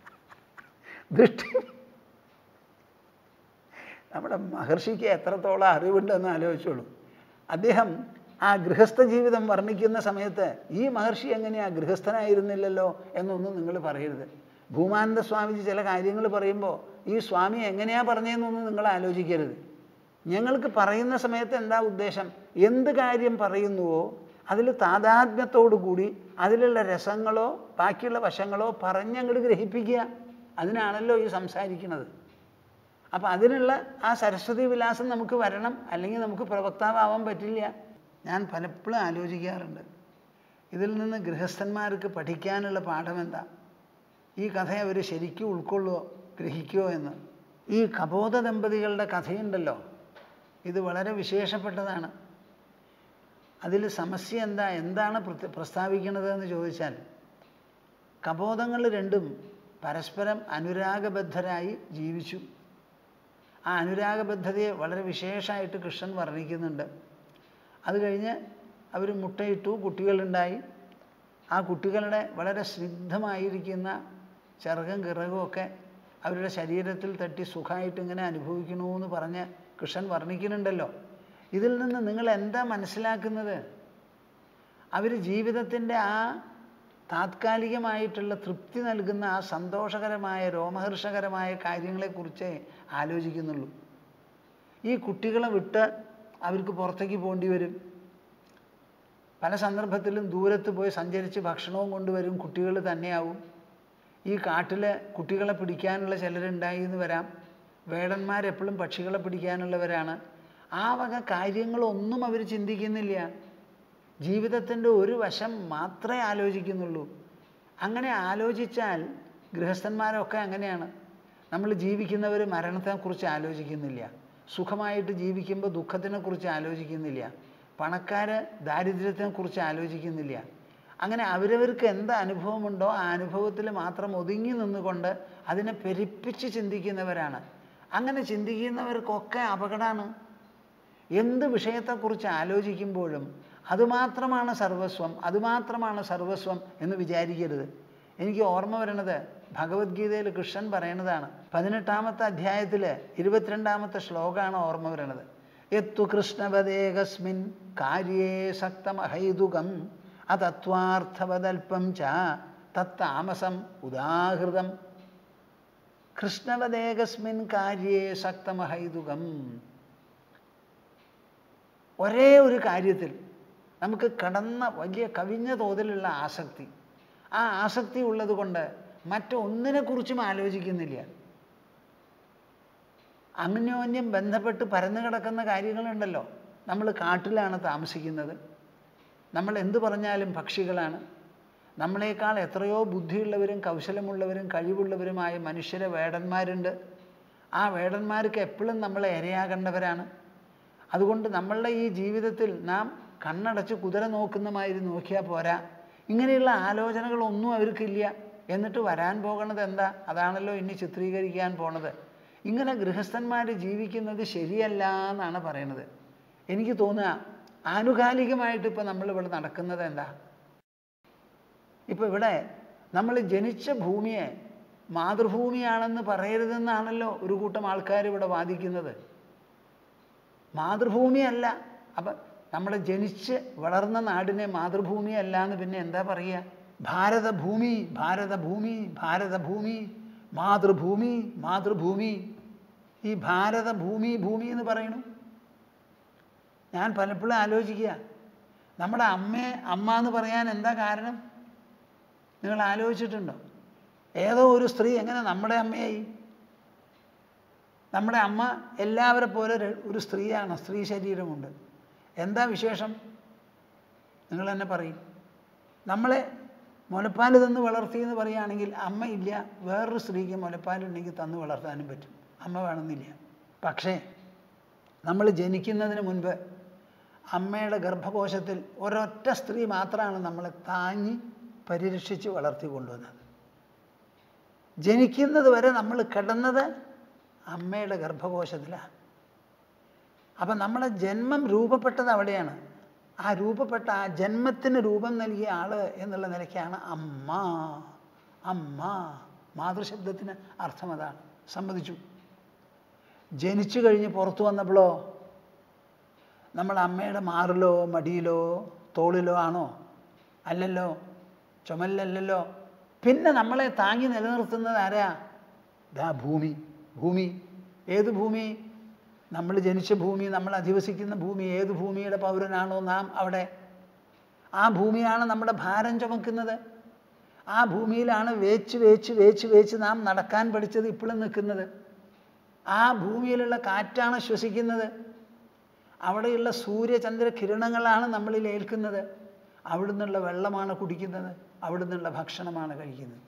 ദൃഷ്ടി നമ്മുടെ മഹർഷിക്ക് എത്രത്തോളം അറിവുണ്ടെന്ന് ആലോചിച്ചോളൂ അദ്ദേഹം ആ ഗൃഹസ്ഥ ജീവിതം വർണ്ണിക്കുന്ന സമയത്ത് ഈ മഹർഷി എങ്ങനെയാ ഗൃഹസ്ഥനായിരുന്നില്ലല്ലോ എന്നൊന്നും നിങ്ങൾ പറയരുത് ഭൂമാനന്ദ സ്വാമിജി ചില കാര്യങ്ങൾ പറയുമ്പോൾ ഈ സ്വാമി എങ്ങനെയാ പറഞ്ഞതെന്നൊന്നും നിങ്ങൾ ആലോചിക്കരുത് ഞങ്ങൾക്ക് പറയുന്ന സമയത്ത് എന്താ ഉദ്ദേശം എന്ത് കാര്യം പറയുന്നുവോ അതിൽ താതാത്മ്യത്തോടു കൂടി അതിലുള്ള രസങ്ങളോ ബാക്കിയുള്ള വശങ്ങളോ പറഞ്ഞങ്ങോട്ട് ഗ്രഹിപ്പിക്കുക അതിനാണല്ലോ ഈ സംസാരിക്കുന്നത് അപ്പം അതിനുള്ള ആ സരസ്വതി വിലാസം നമുക്ക് വരണം അല്ലെങ്കിൽ നമുക്ക് പ്രവക്താവാൻ പറ്റില്ല ഞാൻ പലപ്പോഴും ആലോചിക്കാറുണ്ട് ഇതിൽ നിന്ന് ഗൃഹസ്ഥന്മാർക്ക് പഠിക്കാനുള്ള പാഠം എന്താ ഈ കഥ അവർ ശരിക്കും ഉൾക്കൊള്ളുമോ ഗ്രഹിക്കുമോ എന്ന് ഈ കബോധ ദമ്പതികളുടെ കഥയുണ്ടല്ലോ ഇത് വളരെ വിശേഷപ്പെട്ടതാണ് അതിൽ സമസ്യ എന്താ എന്താണ് പ്രത്യ- പ്രസ്താവിക്കുന്നത് എന്ന് ചോദിച്ചാൽ കബോധങ്ങൾ രണ്ടും പരസ്പരം അനുരാഗബദ്ധരായി ജീവിച്ചു ആ അനുരാഗബദ്ധതയെ വളരെ വിശേഷമായിട്ട് കൃഷ്ണൻ വർണ്ണിക്കുന്നുണ്ട് അത് കഴിഞ്ഞ് അവർ മുട്ടയിട്ടു കുട്ടികളുണ്ടായി ആ കുട്ടികളുടെ വളരെ സ്നിഗ്ധമായിരിക്കുന്ന ചിറകും കിറകും ഒക്കെ അവരുടെ ശരീരത്തിൽ തട്ടി സുഖമായിട്ട് ഇങ്ങനെ അനുഭവിക്കണമെന്ന് പറഞ്ഞ് കൃഷ്ണൻ വർണ്ണിക്കുന്നുണ്ടല്ലോ ഇതിൽ നിന്ന് നിങ്ങൾ എന്താ മനസ്സിലാക്കുന്നത് അവർ ജീവിതത്തിൻ്റെ ആ താത്കാലികമായിട്ടുള്ള തൃപ്തി നൽകുന്ന ആ സന്തോഷകരമായ രോമഹർഷകരമായ കാര്യങ്ങളെക്കുറിച്ചേ ആലോചിക്കുന്നുള്ളൂ ഈ കുട്ടികളെ വിട്ട് അവർക്ക് പുറത്തേക്ക് പോകേണ്ടി വരും പല സന്ദർഭത്തിലും ദൂരത്ത് പോയി സഞ്ചരിച്ച് ഭക്ഷണവും കൊണ്ടുവരും കുട്ടികൾ തന്നെയാവും ഈ കാട്ടിൽ കുട്ടികളെ പിടിക്കാനുള്ള ചിലരുണ്ടായി എന്ന് വരാം വേടന്മാരെപ്പോഴും പക്ഷികളെ പിടിക്കാനുള്ളവരാണ് ആ വക കാര്യങ്ങളൊന്നും അവർ ചിന്തിക്കുന്നില്ല ജീവിതത്തിൻ്റെ ഒരു വശം മാത്രമേ ആലോചിക്കുന്നുള്ളൂ അങ്ങനെ ആലോചിച്ചാൽ ഗൃഹസ്ഥന്മാരൊക്കെ അങ്ങനെയാണ് നമ്മൾ ജീവിക്കുന്നവർ മരണത്തെക്കുറിച്ച് ആലോചിക്കുന്നില്ല സുഖമായിട്ട് ജീവിക്കുമ്പോൾ ദുഃഖത്തിനെക്കുറിച്ച് ആലോചിക്കുന്നില്ല പണക്കാർ ദാരിദ്ര്യത്തെക്കുറിച്ച് ആലോചിക്കുന്നില്ല അങ്ങനെ അവരവർക്ക് എന്ത് അനുഭവമുണ്ടോ ആ അനുഭവത്തിൽ മാത്രം ഒതുങ്ങി നിന്നുകൊണ്ട് അതിനെ പെരുപ്പിച്ച് ചിന്തിക്കുന്നവരാണ് അങ്ങനെ ചിന്തിക്കുന്നവർക്കൊക്കെ അപകടമാണ് എന്ത് വിഷയത്തെക്കുറിച്ച് ആലോചിക്കുമ്പോഴും അതുമാത്രമാണ് സർവസ്വം അതുമാത്രമാണ് സർവസ്വം എന്ന് വിചാരിക്കരുത് എനിക്ക് ഓർമ്മ വരണത് ഭഗവത്ഗീതയിൽ കൃഷ്ണൻ പറയണതാണ് പതിനെട്ടാമത്തെ അധ്യായത്തിൽ ഇരുപത്തിരണ്ടാമത്തെ ശ്ലോകമാണ് ഓർമ്മ വരണത് എത്തു കൃഷ്ണവദേകസ്മിൻ കാര്യേ സക്തമഹൈതുകം അതത്വാർത്ഥവദൽപ്പം ച തത്താമസം ഉദാഹൃതം കൃഷ്ണവദേകസ്മിൻ കാര്യേ സക്തമഹൈതുകം ഒരേ ഒരു കാര്യത്തിൽ നമുക്ക് കടന്ന വലിയ കവിഞ്ഞ തോതിലുള്ള ആസക്തി ആ ആസക്തി ഉള്ളത് കൊണ്ട് മറ്റൊന്നിനെക്കുറിച്ചും ആലോചിക്കുന്നില്ല അന്യോന്യം ബന്ധപ്പെട്ട് പരന്നു കിടക്കുന്ന കാര്യങ്ങളുണ്ടല്ലോ നമ്മൾ കാട്ടിലാണ് താമസിക്കുന്നത് നമ്മൾ എന്തു പറഞ്ഞാലും പക്ഷികളാണ് നമ്മളെക്കാൾ എത്രയോ ബുദ്ധിയുള്ളവരും കൗശലമുള്ളവരും കഴിവുള്ളവരുമായ മനുഷ്യരെ വേടന്മാരുണ്ട് ആ വേടന്മാർക്ക് എപ്പോഴും നമ്മളെ ഇരയാകേണ്ടവരാണ് അതുകൊണ്ട് നമ്മളുടെ ഈ ജീവിതത്തിൽ നാം കണ്ണടച്ച് കുതിര നോക്കുന്ന മാതിരി നോക്കിയാൽ പോരാ ഇങ്ങനെയുള്ള ആലോചനകളൊന്നും അവർക്കില്ല എന്നിട്ട് വരാൻ പോകണത് എന്താ അതാണല്ലോ ഇനി ചിത്രീകരിക്കാൻ പോണത് ഇങ്ങനെ ഗൃഹസ്ഥന്മാർ ജീവിക്കുന്നത് ശരിയല്ല എന്നാണ് പറയണത് എനിക്ക് തോന്നുക ആനുകാലികമായിട്ട് ഇപ്പോൾ നമ്മളിവിടെ നടക്കുന്നത് എന്താ ഇപ്പോൾ ഇവിടെ നമ്മൾ ജനിച്ച ഭൂമിയെ മാതൃഭൂമിയാണെന്ന് പറയരുതെന്നാണല്ലോ ഒരു കൂട്ടം ആൾക്കാർ ഇവിടെ വാദിക്കുന്നത് മാതൃഭൂമിയല്ല അപ്പം നമ്മൾ ജനിച്ച് വളർന്ന നാടിനെ മാതൃഭൂമിയല്ല എന്ന് പിന്നെ എന്താ പറയുക ഭാരതഭൂമി ഭാരതഭൂമി ഭാരതഭൂമി മാതൃഭൂമി മാതൃഭൂമി ഈ ഭാരതഭൂമി ഭൂമി എന്ന് പറയണു ഞാൻ പലപ്പോഴും ആലോചിക്കുക നമ്മുടെ അമ്മയെ അമ്മ എന്ന് പറയാൻ എന്താ കാരണം നിങ്ങൾ ആലോചിച്ചിട്ടുണ്ടോ ഏതോ ഒരു സ്ത്രീ എങ്ങനെ നമ്മുടെ അമ്മയായി നമ്മുടെ അമ്മ എല്ലാവരെ പോലെ ഒരു- ഒരു സ്ത്രീയാണ് സ്ത്രീ ശരീരമുണ്ട് എന്താ വിശേഷം നിങ്ങൾ തന്നെ പറയും നമ്മളെ മുലപ്പാൽ തന്ന് വളർത്തി എന്ന് പറയുകയാണെങ്കിൽ അമ്മയില്ല വേറൊരു സ്ത്രീക്ക് മുലപ്പാലുണ്ടെങ്കിൽ തന്ന് വളർത്താനും പറ്റും അമ്മ വേണമെന്നില്ല പക്ഷേ നമ്മൾ ജനിക്കുന്നതിന് മുൻപ് അമ്മയുടെ ഗർഭകോശത്തിൽ ഒരൊറ്റ സ്ത്രീ മാത്രമാണ് നമ്മളെ താങ്ങി പരിരക്ഷിച്ച് വളർത്തി കൊണ്ടുവന്നത് ജനിക്കുന്നത് വരെ നമ്മൾ കിടന്നത് അമ്മയുടെ ഗർഭകോശത്തിലാണ് അപ്പം നമ്മുടെ ജന്മം രൂപപ്പെട്ടത് അവിടെയാണ് ആ രൂപപ്പെട്ട ആ ജന്മത്തിന് രൂപം നൽകിയ ആള് എന്നുള്ള നിലയ്ക്കാണ് അമ്മ അമ്മ മാതൃശബ്ദത്തിന് അർത്ഥം അതാണ് സമ്മതിച്ചു ജനിച്ചു കഴിഞ്ഞ് പുറത്തു വന്നപ്പോഴോ നമ്മൾ അമ്മയുടെ മാറിലോ മടിയിലോ തോളിലോ ആണോ അല്ലല്ലോ ചുമലിലല്ലല്ലോ പിന്നെ നമ്മളെ താങ്ങി നിലനിർത്തുന്നത് ആരാ ദാ ഭൂമി ഭൂമി ഏത് ഭൂമി നമ്മൾ ജനിച്ച ഭൂമി നമ്മൾ അധിവസിക്കുന്ന ഭൂമി ഏത് ഭൂമിയുടെ പൗരനാണോ നാം അവിടെ ആ ഭൂമിയാണ് നമ്മുടെ ഭാരം ചുമക്കുന്നത് ആ ഭൂമിയിലാണ് വേച്ച് വേച്ച് വേച്ച് വേച്ച് നാം നടക്കാൻ പഠിച്ചത് ഇപ്പോഴും നിൽക്കുന്നത് ആ ഭൂമിയിലുള്ള കാറ്റാണ് ശ്വസിക്കുന്നത് അവിടെയുള്ള സൂര്യചന്ദ്ര കിരണങ്ങളാണ് നമ്മളിൽ ഏൽക്കുന്നത് അവിടുന്നുള്ള വെള്ളമാണ് കുടിക്കുന്നത് അവിടുന്നുള്ള ഭക്ഷണമാണ് കഴിക്കുന്നത്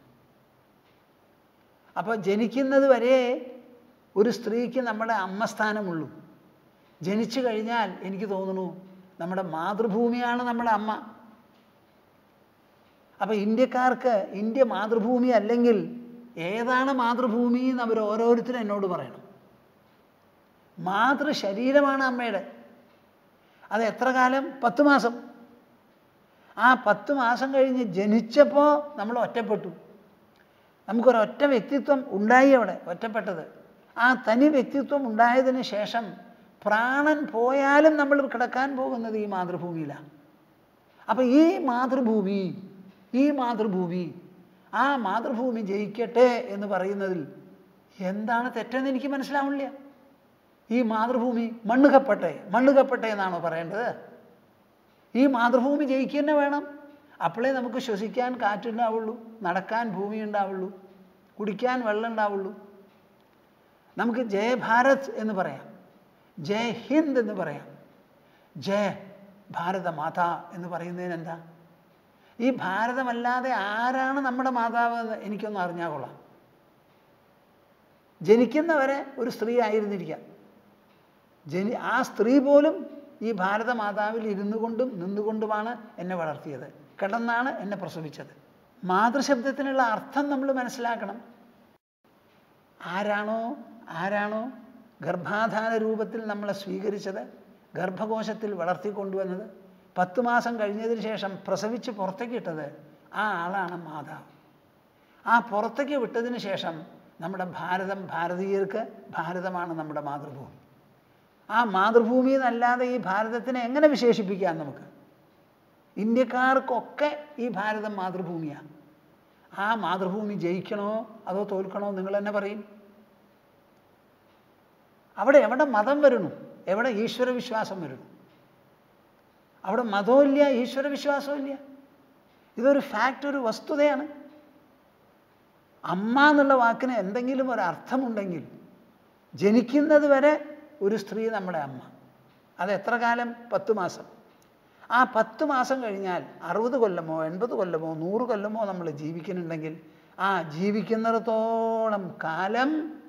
അപ്പോൾ ജനിക്കുന്നത് വരെ ഒരു സ്ത്രീക്ക് നമ്മുടെ അമ്മസ്ഥാനമുള്ളൂ ജനിച്ചു കഴിഞ്ഞാൽ എനിക്ക് തോന്നുന്നു നമ്മുടെ മാതൃഭൂമിയാണ് നമ്മുടെ അമ്മ അപ്പം ഇന്ത്യക്കാർക്ക് ഇന്ത്യ മാതൃഭൂമി അല്ലെങ്കിൽ ഏതാണ് മാതൃഭൂമി എന്ന് അവർ ഓരോരുത്തരും എന്നോട് പറയണം മാതൃശരീരമാണ് അമ്മയുടെ അത് എത്ര കാലം പത്ത് മാസം ആ പത്ത് മാസം കഴിഞ്ഞ് ജനിച്ചപ്പോൾ നമ്മൾ ഒറ്റപ്പെട്ടു നമുക്കൊരൊറ്റ വ്യക്തിത്വം ഉണ്ടായി അവിടെ ഒറ്റപ്പെട്ടത് ആ തനി വ്യക്തിത്വം ഉണ്ടായതിന് ശേഷം പ്രാണൻ പോയാലും നമ്മൾ കിടക്കാൻ പോകുന്നത് ഈ മാതൃഭൂമിയിലാണ് അപ്പം ഈ മാതൃഭൂമി ഈ മാതൃഭൂമി ആ മാതൃഭൂമി ജയിക്കട്ടെ എന്ന് പറയുന്നതിൽ എന്താണ് തെറ്റെന്ന് എനിക്ക് മനസ്സിലാവില്ല ഈ മാതൃഭൂമി മണ്ണ് കപ്പട്ടെ മണ്ണ് കപ്പട്ടെ എന്നാണോ പറയേണ്ടത് ഈ മാതൃഭൂമി ജയിക്കുക തന്നെ വേണം അപ്പോഴേ നമുക്ക് ശ്വസിക്കാൻ കാറ്റുണ്ടാവുള്ളൂ നടക്കാൻ ഭൂമി ഉണ്ടാവുള്ളൂ കുടിക്കാൻ വെള്ളം ഉണ്ടാവുള്ളൂ നമുക്ക് ജയ ഭാരത് എന്ന് പറയാം ജയ് ഹിന്ദ് എന്ന് പറയാം ജയ ഭാരത മാത എന്ന് പറയുന്നതിന് എന്താ ഈ ഭാരതമല്ലാതെ ആരാണ് നമ്മുടെ മാതാവ് എന്ന് എനിക്കൊന്ന് അറിഞ്ഞാൽ കൊള്ളാം ജനിക്കുന്നവരെ ഒരു സ്ത്രീ ആയിരുന്നിരിക്കാം ജനി ആ സ്ത്രീ പോലും ഈ ഭാരത മാതാവിൽ ഇരുന്നു കൊണ്ടും നിന്നുകൊണ്ടുമാണ് എന്നെ വളർത്തിയത് കിടന്നാണ് എന്നെ പ്രസവിച്ചത് മാതൃശബ്ദത്തിനുള്ള അർത്ഥം നമ്മൾ മനസ്സിലാക്കണം ആരാണോ ആരാണോ ഗർഭാധാന രൂപത്തിൽ നമ്മളെ സ്വീകരിച്ചത് ഗർഭകോശത്തിൽ വളർത്തിക്കൊണ്ടുവന്നത് പത്ത് മാസം കഴിഞ്ഞതിന് ശേഷം പ്രസവിച്ച് പുറത്തേക്ക് ഇട്ടത് ആ ആളാണ് മാതാവ് ആ പുറത്തേക്ക് വിട്ടതിന് ശേഷം നമ്മുടെ ഭാരതം ഭാരതീയർക്ക് ഭാരതമാണ് നമ്മുടെ മാതൃഭൂമി ആ മാതൃഭൂമി എന്നല്ലാതെ ഈ ഭാരതത്തിനെ എങ്ങനെ വിശേഷിപ്പിക്കാം നമുക്ക് ഇന്ത്യക്കാർക്കൊക്കെ ഈ ഭാരതം മാതൃഭൂമിയാണ് ആ മാതൃഭൂമി ജയിക്കണോ അതോ തോൽക്കണോ നിങ്ങൾ തന്നെ പറയും അവിടെ എവിടെ മതം വരുന്നു എവിടെ ഈശ്വരവിശ്വാസം വരുന്നു അവിടെ മതമില്ല ഈശ്വരവിശ്വാസമില്ല ഇതൊരു ഫാക്റ്റ് ഒരു വസ്തുതയാണ് അമ്മ എന്നുള്ള വാക്കിന് എന്തെങ്കിലും ഒരു അർത്ഥമുണ്ടെങ്കിൽ ജനിക്കുന്നത് വരെ ഒരു സ്ത്രീ നമ്മുടെ അമ്മ അത് എത്ര കാലം പത്ത് മാസം ആ പത്ത് മാസം കഴിഞ്ഞാൽ അറുപത് കൊല്ലമോ എൺപത് കൊല്ലമോ നൂറ് കൊല്ലമോ നമ്മൾ ജീവിക്കുന്നുണ്ടെങ്കിൽ ആ ജീവിക്കുന്നിടത്തോളം കാലം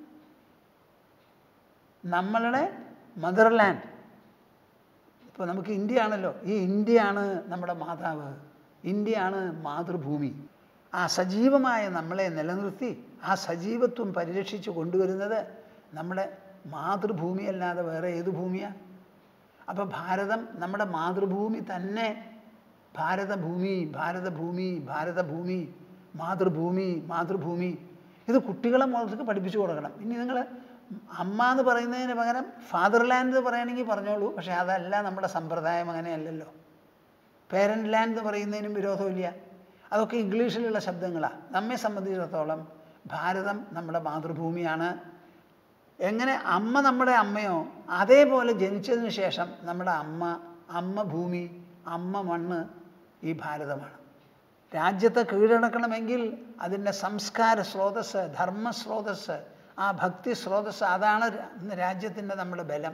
നമ്മളുടെ മദർലാൻഡ് ഇപ്പോൾ നമുക്ക് ഇന്ത്യ ആണല്ലോ ഈ ഇന്ത്യയാണ് നമ്മുടെ മാതാവ് ഇന്ത്യയാണ് മാതൃഭൂമി ആ സജീവമായ നമ്മളെ നിലനിർത്തി ആ സജീവത്വം പരിരക്ഷിച്ച് കൊണ്ടുവരുന്നത് നമ്മുടെ മാതൃഭൂമി അല്ലാതെ വേറെ ഏത് ഭൂമിയാണ് അപ്പോൾ ഭാരതം നമ്മുടെ മാതൃഭൂമി തന്നെ ഭാരതഭൂമി ഭാരതഭൂമി ഭാരതഭൂമി മാതൃഭൂമി മാതൃഭൂമി ഇത് കുട്ടികളെ മുതൽക്ക് പഠിപ്പിച്ചു കൊടുക്കണം ഇനി നിങ്ങൾ അമ്മ എന്ന് പറയുന്നതിന് പകരം ഫാദർലാൻഡ് എന്ന് പറയുകയാണെങ്കിൽ പറഞ്ഞോളൂ പക്ഷേ അതല്ല നമ്മുടെ സമ്പ്രദായം അങ്ങനെയല്ലല്ലോ പേരൻ്റ് ലാൻഡ് എന്ന് പറയുന്നതിനും വിരോധമില്ല അതൊക്കെ ഇംഗ്ലീഷിലുള്ള ശബ്ദങ്ങളാണ് നമ്മെ സംബന്ധിച്ചിടത്തോളം ഭാരതം നമ്മുടെ മാതൃഭൂമിയാണ് എങ്ങനെ അമ്മ നമ്മുടെ അമ്മയോ അതേപോലെ ജനിച്ചതിന് ശേഷം നമ്മുടെ അമ്മ അമ്മ ഭൂമി അമ്മ മണ്ണ് ഈ ഭാരതമാണ് രാജ്യത്തെ കീഴടക്കണമെങ്കിൽ അതിൻ്റെ സംസ്കാര സ്രോതസ് ധർമ്മ സ്രോതസ് ആ ഭക്തി സ്രോതസ് അതാണ് രാജ്യത്തിൻ്റെ നമ്മുടെ ബലം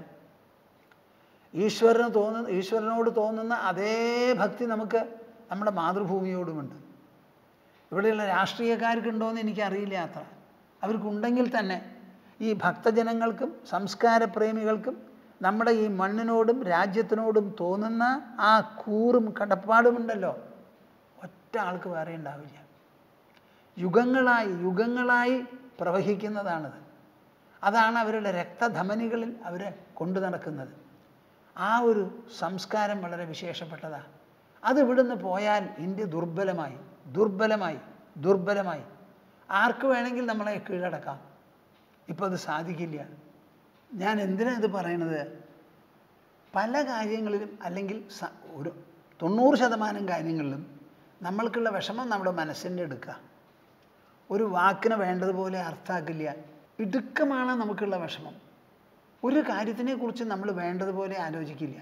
ഈശ്വരന് തോന്നുന്ന ഈശ്വരനോട് തോന്നുന്ന അതേ ഭക്തി നമുക്ക് നമ്മുടെ മാതൃഭൂമിയോടുമുണ്ട് ഇവിടെയുള്ള രാഷ്ട്രീയക്കാർക്കുണ്ടോ എന്ന് എനിക്കറിയില്ല അത്ര അവർക്കുണ്ടെങ്കിൽ തന്നെ ഈ ഭക്തജനങ്ങൾക്കും സംസ്കാരപ്രേമികൾക്കും നമ്മുടെ ഈ മണ്ണിനോടും രാജ്യത്തിനോടും തോന്നുന്ന ആ കൂറും കടപ്പാടുമുണ്ടല്ലോ ഒറ്റ ആൾക്ക് വേറെ ഉണ്ടാവില്ല യുഗങ്ങളായി യുഗങ്ങളായി പ്രവഹിക്കുന്നതാണത് അതാണ് അവരുടെ രക്തധമനികളിൽ അവർ കൊണ്ടു നടക്കുന്നത് ആ ഒരു സംസ്കാരം വളരെ വിശേഷപ്പെട്ടതാണ് അത് ഇവിടുന്ന് പോയാൽ ഇന്ത്യ ദുർബലമായി ദുർബലമായി ദുർബലമായി ആർക്ക് വേണമെങ്കിൽ നമ്മളെ കീഴടക്കാം ഇപ്പോൾ അത് സാധിക്കില്ല ഞാൻ എന്തിനാണ് ഇത് പറയണത് പല കാര്യങ്ങളിലും അല്ലെങ്കിൽ സ- ഒരു തൊണ്ണൂറ് ശതമാനം കാര്യങ്ങളിലും നമ്മൾക്കുള്ള വിഷമം നമ്മുടെ മനസ്സിൻ്റെ എടുക്കുക ഒരു വാക്കിനെ വേണ്ടതുപോലെ അർത്ഥാക്കില്ല ഇടുക്കമാണ് നമുക്കുള്ള വിഷമം ഒരു കാര്യത്തിനെക്കുറിച്ച് നമ്മൾ വേണ്ടതുപോലെ ആലോചിക്കില്ല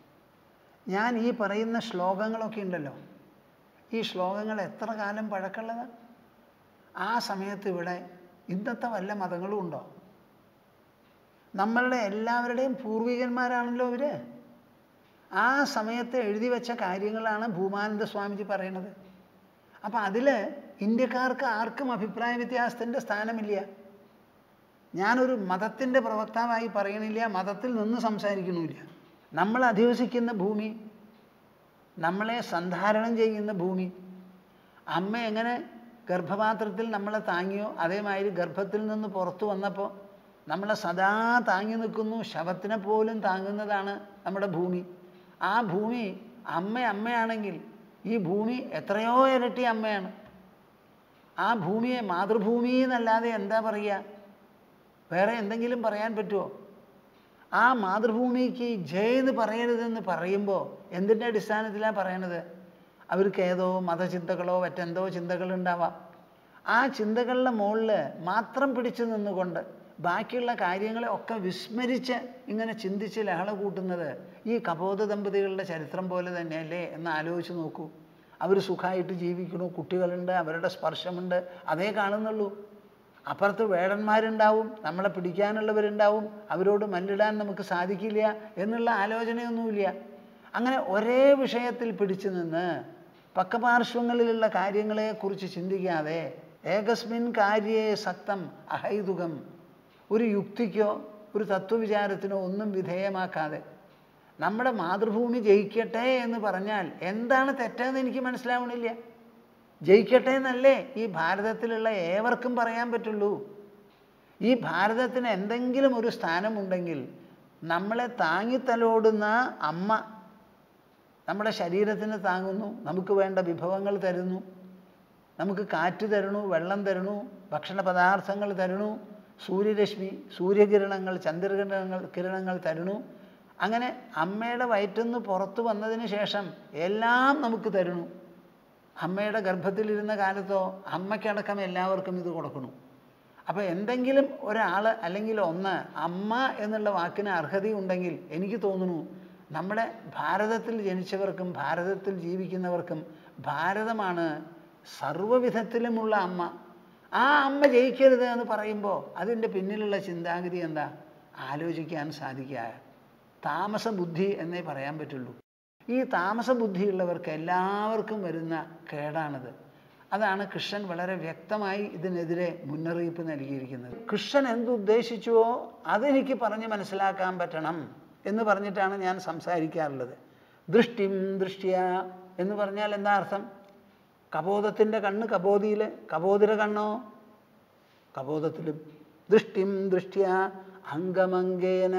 ഞാൻ ഈ പറയുന്ന ശ്ലോകങ്ങളൊക്കെ ഉണ്ടല്ലോ ഈ ശ്ലോകങ്ങൾ എത്ര കാലം പഴക്കമുള്ളതാണ് ആ സമയത്ത് ഇവിടെ ഇന്നത്തെ വല്ല മതങ്ങളും ഉണ്ടോ നമ്മളുടെ എല്ലാവരുടെയും പൂർവികന്മാരാണല്ലോ ഇവർ ആ സമയത്ത് എഴുതി വെച്ച കാര്യങ്ങളാണ് ഭൂമാനന്ദ സ്വാമിജി പറയുന്നത് അപ്പം അതിൽ ഇന്ത്യക്കാർക്ക് ആർക്കും അഭിപ്രായ വ്യത്യാസത്തിൻ്റെ സ്ഥാനമില്ല ഞാനൊരു മതത്തിൻ്റെ പ്രവക്താവായി പറയണില്ല മതത്തിൽ നിന്ന് സംസാരിക്കണമില്ല നമ്മൾ അധിവസിക്കുന്ന ഭൂമി നമ്മളെ സന്ധാരണം ചെയ്യുന്ന ഭൂമി അമ്മ എങ്ങനെ ഗർഭപാത്രത്തിൽ നമ്മളെ താങ്ങിയോ അതേമാതിരി ഗർഭത്തിൽ നിന്ന് പുറത്തു വന്നപ്പോൾ നമ്മളെ സദാ താങ്ങി നിൽക്കുന്നു ശവത്തിനെ പോലും താങ്ങുന്നതാണ് നമ്മുടെ ഭൂമി ആ ഭൂമി അമ്മ അമ്മയാണെങ്കിൽ ഈ ഭൂമി എത്രയോ ഇരട്ടി അമ്മയാണ് ആ ഭൂമിയെ മാതൃഭൂമി എന്നല്ലാതെ എന്താ പറയുക വേറെ എന്തെങ്കിലും പറയാൻ പറ്റുമോ ആ മാതൃഭൂമിക്ക് ജയ് എന്ന് പറയരുതെന്ന് പറയുമ്പോൾ എന്തിൻ്റെ അടിസ്ഥാനത്തിലാണ് പറയണത് അവർക്ക് ഏതോ മതചിന്തകളോ മറ്റെന്തോ ചിന്തകളുണ്ടാവാം ആ ചിന്തകളുടെ മുകളിൽ മാത്രം പിടിച്ചു നിന്നുകൊണ്ട് ബാക്കിയുള്ള കാര്യങ്ങളെ ഒക്കെ വിസ്മരിച്ച് ഇങ്ങനെ ചിന്തിച്ച് ലഹള കൂട്ടുന്നത് ഈ കപോത ദമ്പതികളുടെ ചരിത്രം പോലെ തന്നെയല്ലേ എന്ന് ആലോചിച്ച് നോക്കൂ അവർ സുഖമായിട്ട് ജീവിക്കണു കുട്ടികളുണ്ട് അവരുടെ സ്പർശമുണ്ട് അതേ കാണുന്നുള്ളൂ അപ്പുറത്ത് വേടന്മാരുണ്ടാവും നമ്മളെ പിടിക്കാനുള്ളവരുണ്ടാവും അവരോട് മല്ലിടാൻ നമുക്ക് സാധിക്കില്ല എന്നുള്ള ആലോചനയൊന്നുമില്ല അങ്ങനെ ഒരേ വിഷയത്തിൽ പിടിച്ചു നിന്ന് പക്കപാർശ്വങ്ങളിലുള്ള കാര്യങ്ങളെക്കുറിച്ച് ചിന്തിക്കാതെ ഏകസ്മിൻ കാര്യേ സക്തം അഹൈതുകം ഒരു യുക്തിക്കോ ഒരു തത്വവിചാരത്തിനോ ഒന്നും വിധേയമാക്കാതെ നമ്മുടെ മാതൃഭൂമി ജയിക്കട്ടെ എന്ന് പറഞ്ഞാൽ എന്താണ് തെറ്റെന്ന് എനിക്ക് മനസ്സിലാവണില്ല ജയിക്കട്ടെ എന്നല്ലേ ഈ ഭാരതത്തിലുള്ള ഏവർക്കും പറയാൻ പറ്റുള്ളൂ ഈ ഭാരതത്തിന് എന്തെങ്കിലും ഒരു സ്ഥാനമുണ്ടെങ്കിൽ നമ്മളെ താങ്ങിത്തലോടുന്ന അമ്മ നമ്മുടെ ശരീരത്തിന് താങ്ങുന്നു നമുക്ക് വേണ്ട വിഭവങ്ങൾ തരുന്നു നമുക്ക് കാറ്റ് തരണു വെള്ളം തരണു ഭക്ഷണ പദാർത്ഥങ്ങൾ തരണു സൂര്യരശ്മി സൂര്യകിരണങ്ങൾ ചന്ദ്രകിരണങ്ങൾ കിരണങ്ങൾ തരണു അങ്ങനെ അമ്മയുടെ വയറ്റിൽ പുറത്തു വന്നതിന് ശേഷം എല്ലാം നമുക്ക് തരണു അമ്മയുടെ ഗർഭത്തിലിരുന്ന കാലത്തോ അമ്മയ്ക്കടക്കം എല്ലാവർക്കും ഇത് കൊടുക്കണം അപ്പോൾ എന്തെങ്കിലും ഒരാൾ അല്ലെങ്കിൽ ഒന്ന് അമ്മ എന്നുള്ള വാക്കിന് അർഹതയുണ്ടെങ്കിൽ എനിക്ക് തോന്നുന്നു നമ്മുടെ ഭാരതത്തിൽ ജനിച്ചവർക്കും ഭാരതത്തിൽ ജീവിക്കുന്നവർക്കും ഭാരതമാണ് സർവ്വവിധത്തിലുമുള്ള അമ്മ ആ അമ്മ ജയിക്കരുത് എന്ന് പറയുമ്പോൾ അതിൻ്റെ പിന്നിലുള്ള ചിന്താഗതി എന്താ ആലോചിക്കാൻ സാധിക്കുക താമസ ബുദ്ധി എന്നേ പറയാൻ പറ്റുള്ളൂ ഈ താമസ ബുദ്ധിയുള്ളവർക്ക് എല്ലാവർക്കും വരുന്ന കേടാണിത് അതാണ് കൃഷ്ണൻ വളരെ വ്യക്തമായി ഇതിനെതിരെ മുന്നറിയിപ്പ് നൽകിയിരിക്കുന്നത് കൃഷ്ണൻ എന്തുദ്ദേശിച്ചുവോ അതെനിക്ക് പറഞ്ഞ് മനസ്സിലാക്കാൻ പറ്റണം എന്ന് പറഞ്ഞിട്ടാണ് ഞാൻ സംസാരിക്കാറുള്ളത് ദൃഷ്ടിം ദൃഷ്ടിയ എന്ന് പറഞ്ഞാൽ എന്താ അർത്ഥം കബോധത്തിൻ്റെ കണ്ണ് കബോധിയിൽ കബോധിര കണ്ണോ കബോധത്തിലും ദൃഷ്ടിം ദൃഷ്ടിയ അംഗമംഗേന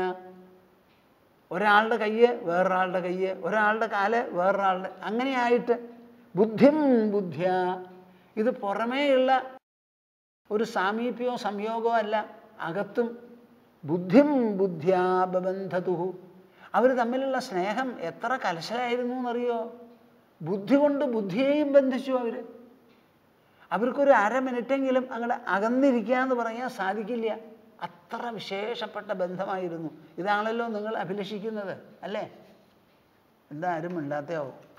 ഒരാളുടെ കയ്യ് വേറൊരാളുടെ കയ്യ് ഒരാളുടെ കാല് വേറൊരാളുടെ അങ്ങനെയായിട്ട് ബുദ്ധിം ബുദ്ധിയ ഇത് പുറമേയുള്ള ഒരു സാമീപ്യമോ സംയോഗമോ അല്ല അകത്തും ബുദ്ധിം ബുദ്ധ്യാബന്ധതുഹു അവർ തമ്മിലുള്ള സ്നേഹം എത്ര കലശലായിരുന്നു എന്നറിയോ ബുദ്ധി കൊണ്ട് ബുദ്ധിയെയും ബന്ധിച്ചു അവർ അവർക്കൊരു അര മിനിറ്റെങ്കിലും അങ്ങോട്ട് അകന്നിരിക്കുക എന്ന് പറയാൻ സാധിക്കില്ല അത്ര വിശേഷപ്പെട്ട ബന്ധമായിരുന്നു ഇതാണല്ലോ നിങ്ങൾ അഭിലഷിക്കുന്നത് അല്ലേ എന്താ ആരും മിണ്ടാത്തയാവും